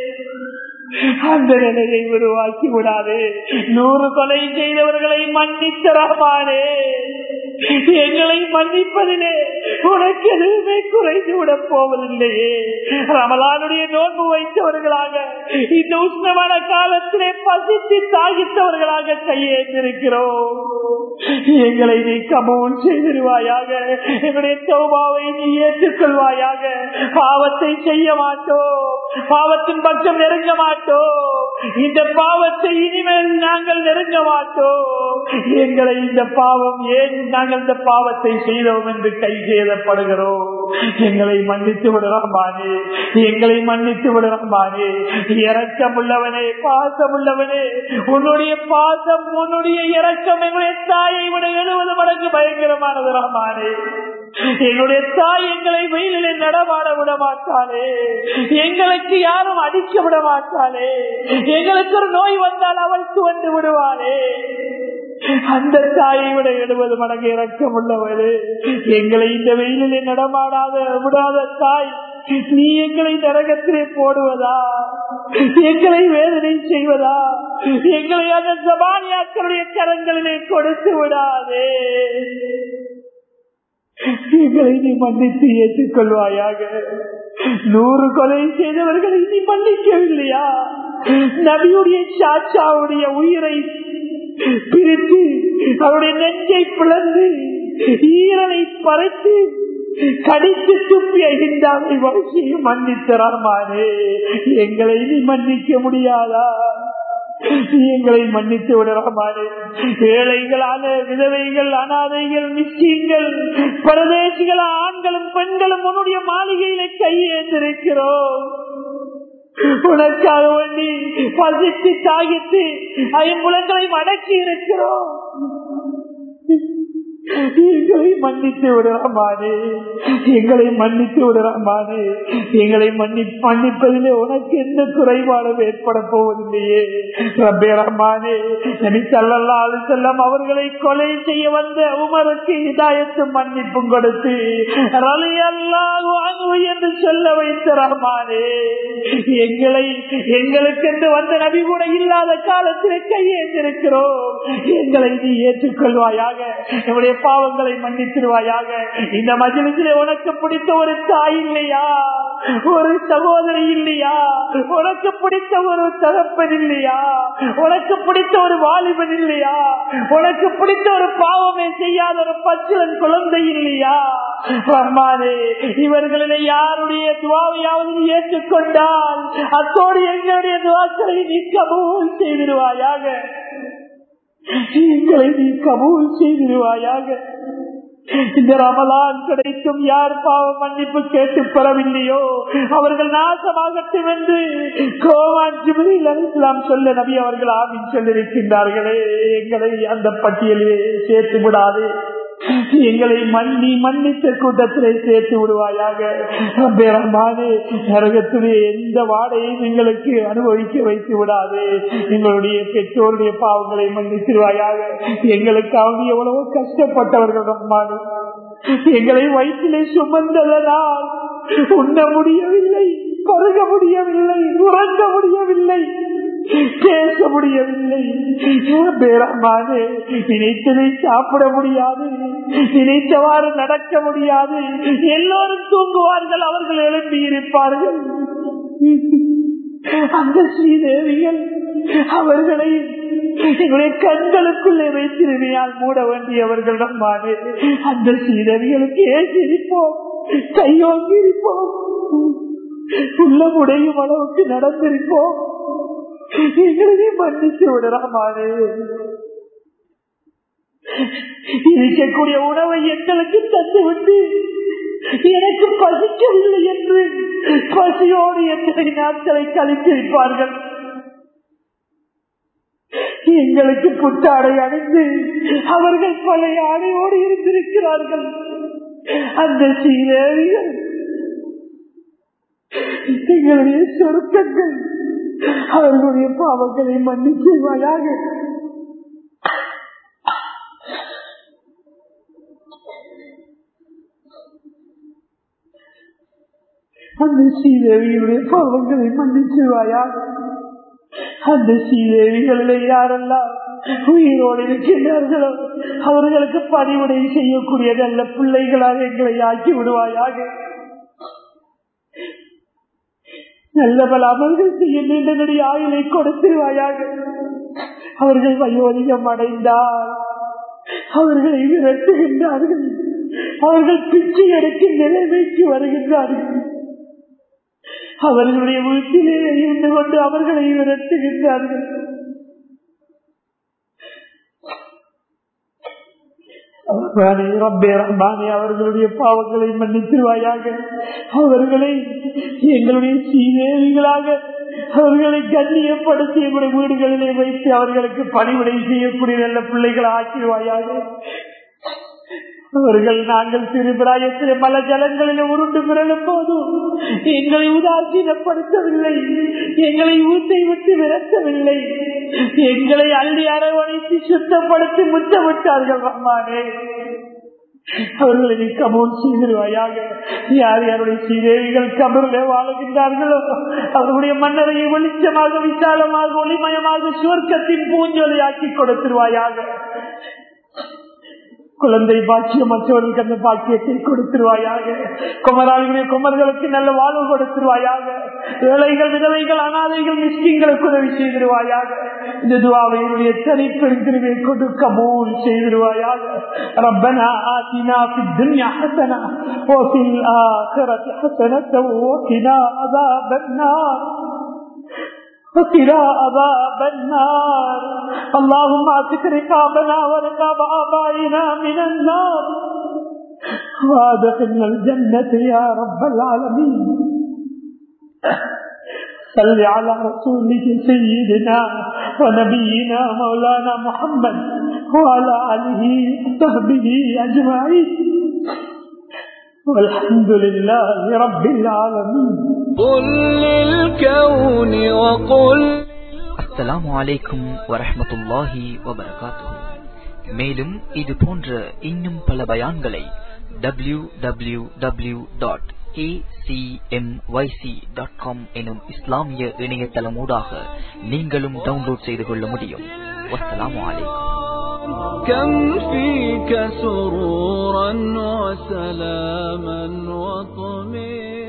அந்த நிலையை உருவாக்கி விடாது நூறு கொலை செய்தவர்களை மன்னித்த ரஹ்மானே எங்களை மன்னிப்பதிலே உனக்கு எதுவுமே குறைந்து விட போவதில்லையே ரமலானுடைய நோன்பு வைத்தவர்களாக இந்த உஷ்ணமான காலத்திலே பசித்து தாகித்தவர்களாக கையேற்றிருக்கிறோம் எங்களை நீ கபூல் செய்திருவாயாக எங்களுடைய தௌபாவை நீ ஏற்றுக்கொள்வாயாக பாவத்தை செய்ய மாட்டோம் பாவத்தின் பக்கம் நெருங்க மாட்டோம் இந்த பாவத்தை இனிமேல் நாங்கள் நெருங்க மாட்டோம் எங்களை இந்த பாவம் ஏன் நாங்கள் இந்த பாவத்தை செய்தோம் என்று கை செய்தப்படுகிறோம் எங்களை மன்னித்து விடுறோம்பானே எங்களை மன்னித்து விடுறோம்பானே இறக்கம் உள்ளவனே பாசம் உள்ளவனே உன்னுடைய பாசம் உன்னுடைய இறக்கம் எங்களுடைய தாயை விட எழுபது மடங்கு பயங்கரமானது ரஹ்மானே எங்களுடைய தாய் எங்களை வெயிலிலே நடமாட விட மாட்டாளே எங்களுக்கு யாரும் அடிக்க விட மாட்டாளே எங்களுக்கு ஒரு நோய் வந்தால் அவள் துவண்டு விடுவாளே அந்த தாயை விட எழுபது மடங்கு இறக்கம் உள்ளவரே எங்களை இந்த வெயிலிலே நடமாடாத விடாத தாய் நீ எங்களை நரகத்திலே போடுவதா எங்களை வேதனை செய்வதா எங்களை அந்த சபானியாக்களுடைய கரங்களிலே கொடுத்து விடாதே எங்களை நீ மன்னித்து ஏற்றுக்கொள்வாயாக நூறு கொலை செய்தவர்களை நீ மன்னிக்கவில்லையா நபியுடைய சாச்சாவுடைய உயிரை பிரித்து அவருடைய நெஞ்சை பிளந்து ஈரனை பறைத்து கடித்து துப்பிய இந்தாவை வரிசையை மன்னித்தராமானே எங்களை நீ மன்னிக்க முடியாதா எங்களை மன்னித்து விடலாமானே ஏழைகளான விதவைகள் அனாதைகள் நிச்சயங்கள் பரதேசிகள் ஆண்களும் பெண்களும் உன்னுடைய மாளிகையில கையேந்திருக்கிறோம் உனக்காக வேண்டி பசித்து தாகித்து ஐம்புலங்களை மடக்கி இருக்கிறோம் எங்களை மன்னித்து விடலாமானே எங்களை மன்னித்து விடலாமானே எங்களை மன்னி மன்னிப்பதிலே உனக்கு எந்த குறைபாடும் ஏற்பட போவதில்லையே ரப்பே ரஹ்மானே நபி ஸல்லல்லாஹு அலைஹி வஸல்லம் அவர்களை கொலை செய்ய வந்த உமருக்கு இதாயத்தும் மன்னிப்பும் கொடுத்து ரலியல்லாஹு அன்ஹு என்று சொல்ல வைத்த ரஹ்மானே எங்களை எங்களுக்கு என்று வந்த நபி கூட இல்லாத காலத்திலே கையேந்திருக்கிறோம் எங்களை நீ ஏற்றுக்கொள்வாயாக நம்முடைய பாவங்களை மன்னித்திருவாயாக இந்த மஜிலிசிலே உனக்கு பிடித்த ஒரு தாய் இல்லையா ஒரு சகோதரி இல்லையா உனக்கு பிடித்த ஒரு தகப்பன் இல்லையா உனக்கு பிடித்த ஒரு வாலிபன் இல்லையா உனக்கு பிடித்த ஒரு பாவமே செய்யாத ஒரு பச்சிலன் குழந்தை இல்லையா ரஹ்மானே இவர்களிலே யாருடைய துவாவையாவது நீ ஏற்றுக்கொண்டால் அத்தோடு எங்களுடைய துவாக்களை நீ கபூல் செய்திருவாயாக எங்களை நீ கபூல் செய்திருவாயாக இந்த ரமலான் கிடைத்தும் யார் பாவ மன்னிப்பு கேட்டு பெறவில்லையோ அவர்கள் நாசமாகட்டும் என்று கோவான் ஜிபிரில் அலிஸ்லாம் சொல்ல நபி அவர்கள் ஆமின் சொல்லியிருக்கின்றார்களே எங்களை அந்த பட்டியலிலே சேர்த்து விடாது எங்களை மன்னி மன்னித்த கூட்டத்திலே சேர்த்து விடுவாயாக ரஹ்மானே, நரகத்துடைய எந்த வாடையும் எங்களுக்கு அனுபவிக்க வைத்து விடாது எங்களுடைய பெற்றோருடைய பாவங்களை மன்னித்திருவாயாக எங்களுக்கு அவங்க எவ்வளவோ கஷ்டப்பட்டவர்கள் ரஹ்மானே எங்களை வயிற்றிலே சுமந்ததனால் உண்ண முடியவில்லை பருக முடியவில்லை உறங்க முடியவில்லை பேச முடியவில்லை பேரமானே நினைத்ததை சாப்பிட முடியாது நினைத்தவாறு நடக்க முடியாது எல்லோரும் தூங்குவார்கள் அவர்கள் எழுப்பி இருப்பார்கள் அந்த ஸ்ரீதேவிகள் அவர்களை எங்களுடைய கண்களுக்குள்ளே வைத்திருமையால் மூட வேண்டியவர்கள் நம்மானே அந்த ஸ்ரீதேவிகளுக்கு ஏன் சிரிப்போம் கையோங்கி இருப்போம் உள்ள முடையும் அளவுக்கு நடந்திருப்போம் எங்களை மன்னித்து விடலாமானே இருக்கக்கூடிய உணவை எங்களுக்கு தந்துவிட்டு எனக்கு பசிக்கவில்லை என்று பசியோடு எத்தனை நாட்களை கழித்திருப்பார்கள் எங்களுக்கு புத்தாடை அணிந்து அவர்கள் பழைய ஆடையோடு இருந்திருக்கிறார்கள் அந்த சீரேவிகள் எங்களுடைய சொருக்கங்கள் அவர்களுடைய பாவங்களை மன்னிச்சுவாயாக அந்த ஸ்ரீதேவியுடைய பாவங்களை மன்னிச்சுவாயாக அந்த ஸ்ரீதேவிகளிலே யாரெல்லாம் உயிரோடு இருக்கின்றார்களோ அவர்களுக்கு பணிவுடை செய்யக்கூடிய நல்ல பிள்ளைகளாக எங்களை ஆக்கி விடுவாயாக நல்ல பல அமல்கள் செய்ய நீண்டனுடைய ஆயுளை கொடுத்திருவாயாக அவர்கள் வயோதிகம் அடைந்தால் அவர்களை விரட்டுகின்றார்கள் அவர்கள் பிச்சை எடுக்கும் நிலைமைக்கு வருகின்றார்கள் அவர்களுடைய வீட்டிலே இருந்து கொண்டு அவர்களை விரட்டுகின்றார்கள் ரப்பே ரஹ்மானே அவர்களுடைய பாவங்களை மன்னித்துவாயாக அவர்களை எங்களுடைய சீதேவிகளாக அவர்களை கண்ணியப்படுத்தி எங்களுடைய வீடுகளிலே வைத்து அவர்களுக்கு பணிவிடை செய்யக்கூடிய நல்ல பிள்ளைகளை ஆக்கிடுவாயாக அவர்கள் நாங்கள் சிறுபிராயத்தில் பல ஜலங்களில் உருண்டு பிறலும் போதும் எங்களை உதாசீனப்படுத்தவில்லை எங்களை ஊத்தை விட்டு விரட்டவில்லை எங்களை அள்ளி அரவணைத்து சுத்தப்படுத்தி முத்தமிட்டார்கள் ரஹ்மானே அவர்களை நீ கபூல் செய்திருவாயாக யார் யாருடைய ஸ்ரீதேவிகள் கபரிலே வாழுகின்றார்களோ அவர்களுடைய மன்னரையை வெளிச்சமாக விசாலமாக ஒளிமயமாக சுவர்க்கத்தின் பூஞ்சொலியாக்கி கொடுத்திருவாயாக குழந்தை பாக்கியம் மற்றவர்களுக்கு அந்த பாக்கியத்தை கொடுத்துருவாயாக குமராளிகளுடைய குமர்களுக்கு நல்ல வாழ்வு கொடுத்துருவாயாக ஏழைகள் விதவைகள் அனாதைகள் மிஸ்கிங்களுக்கு உதவி செய்திருவாயாக இந்த துவாவையினுடைய தனிப்பெருந்திருவை கொண்டு கபூல் செய்திருவாயாக ربنا آتنا في الدنيا حسنة وفي الآخرة حسنة وقنا عذاب النار وقنا عذاب النار اللهم اعتق رقابنا ورقاب آبائنا من النار وادخلنا الجنة يا رب العالمين صل على رسوله سيدنا ونبينا مولانا محمد وعلى آله وصحبه أجمعين والحمد لله رب العالمين قل للكون وقل அஸ்ஸலாமு அலைக்கும் வரஹ்மத்துல்லாஹி வபரகாத்துஹு மேலும் இது போன்ற இன்னும் பல பயான்களை W W W dot dot com எனும் இஸ்லாமிய இணையதளமூடாக நீங்களும் டவுன்லோட் செய்து கொள்ள முடியும் வஸ்ஸலாமு அலைக்கும் كم فيك سرورا وسلاما وطمئنا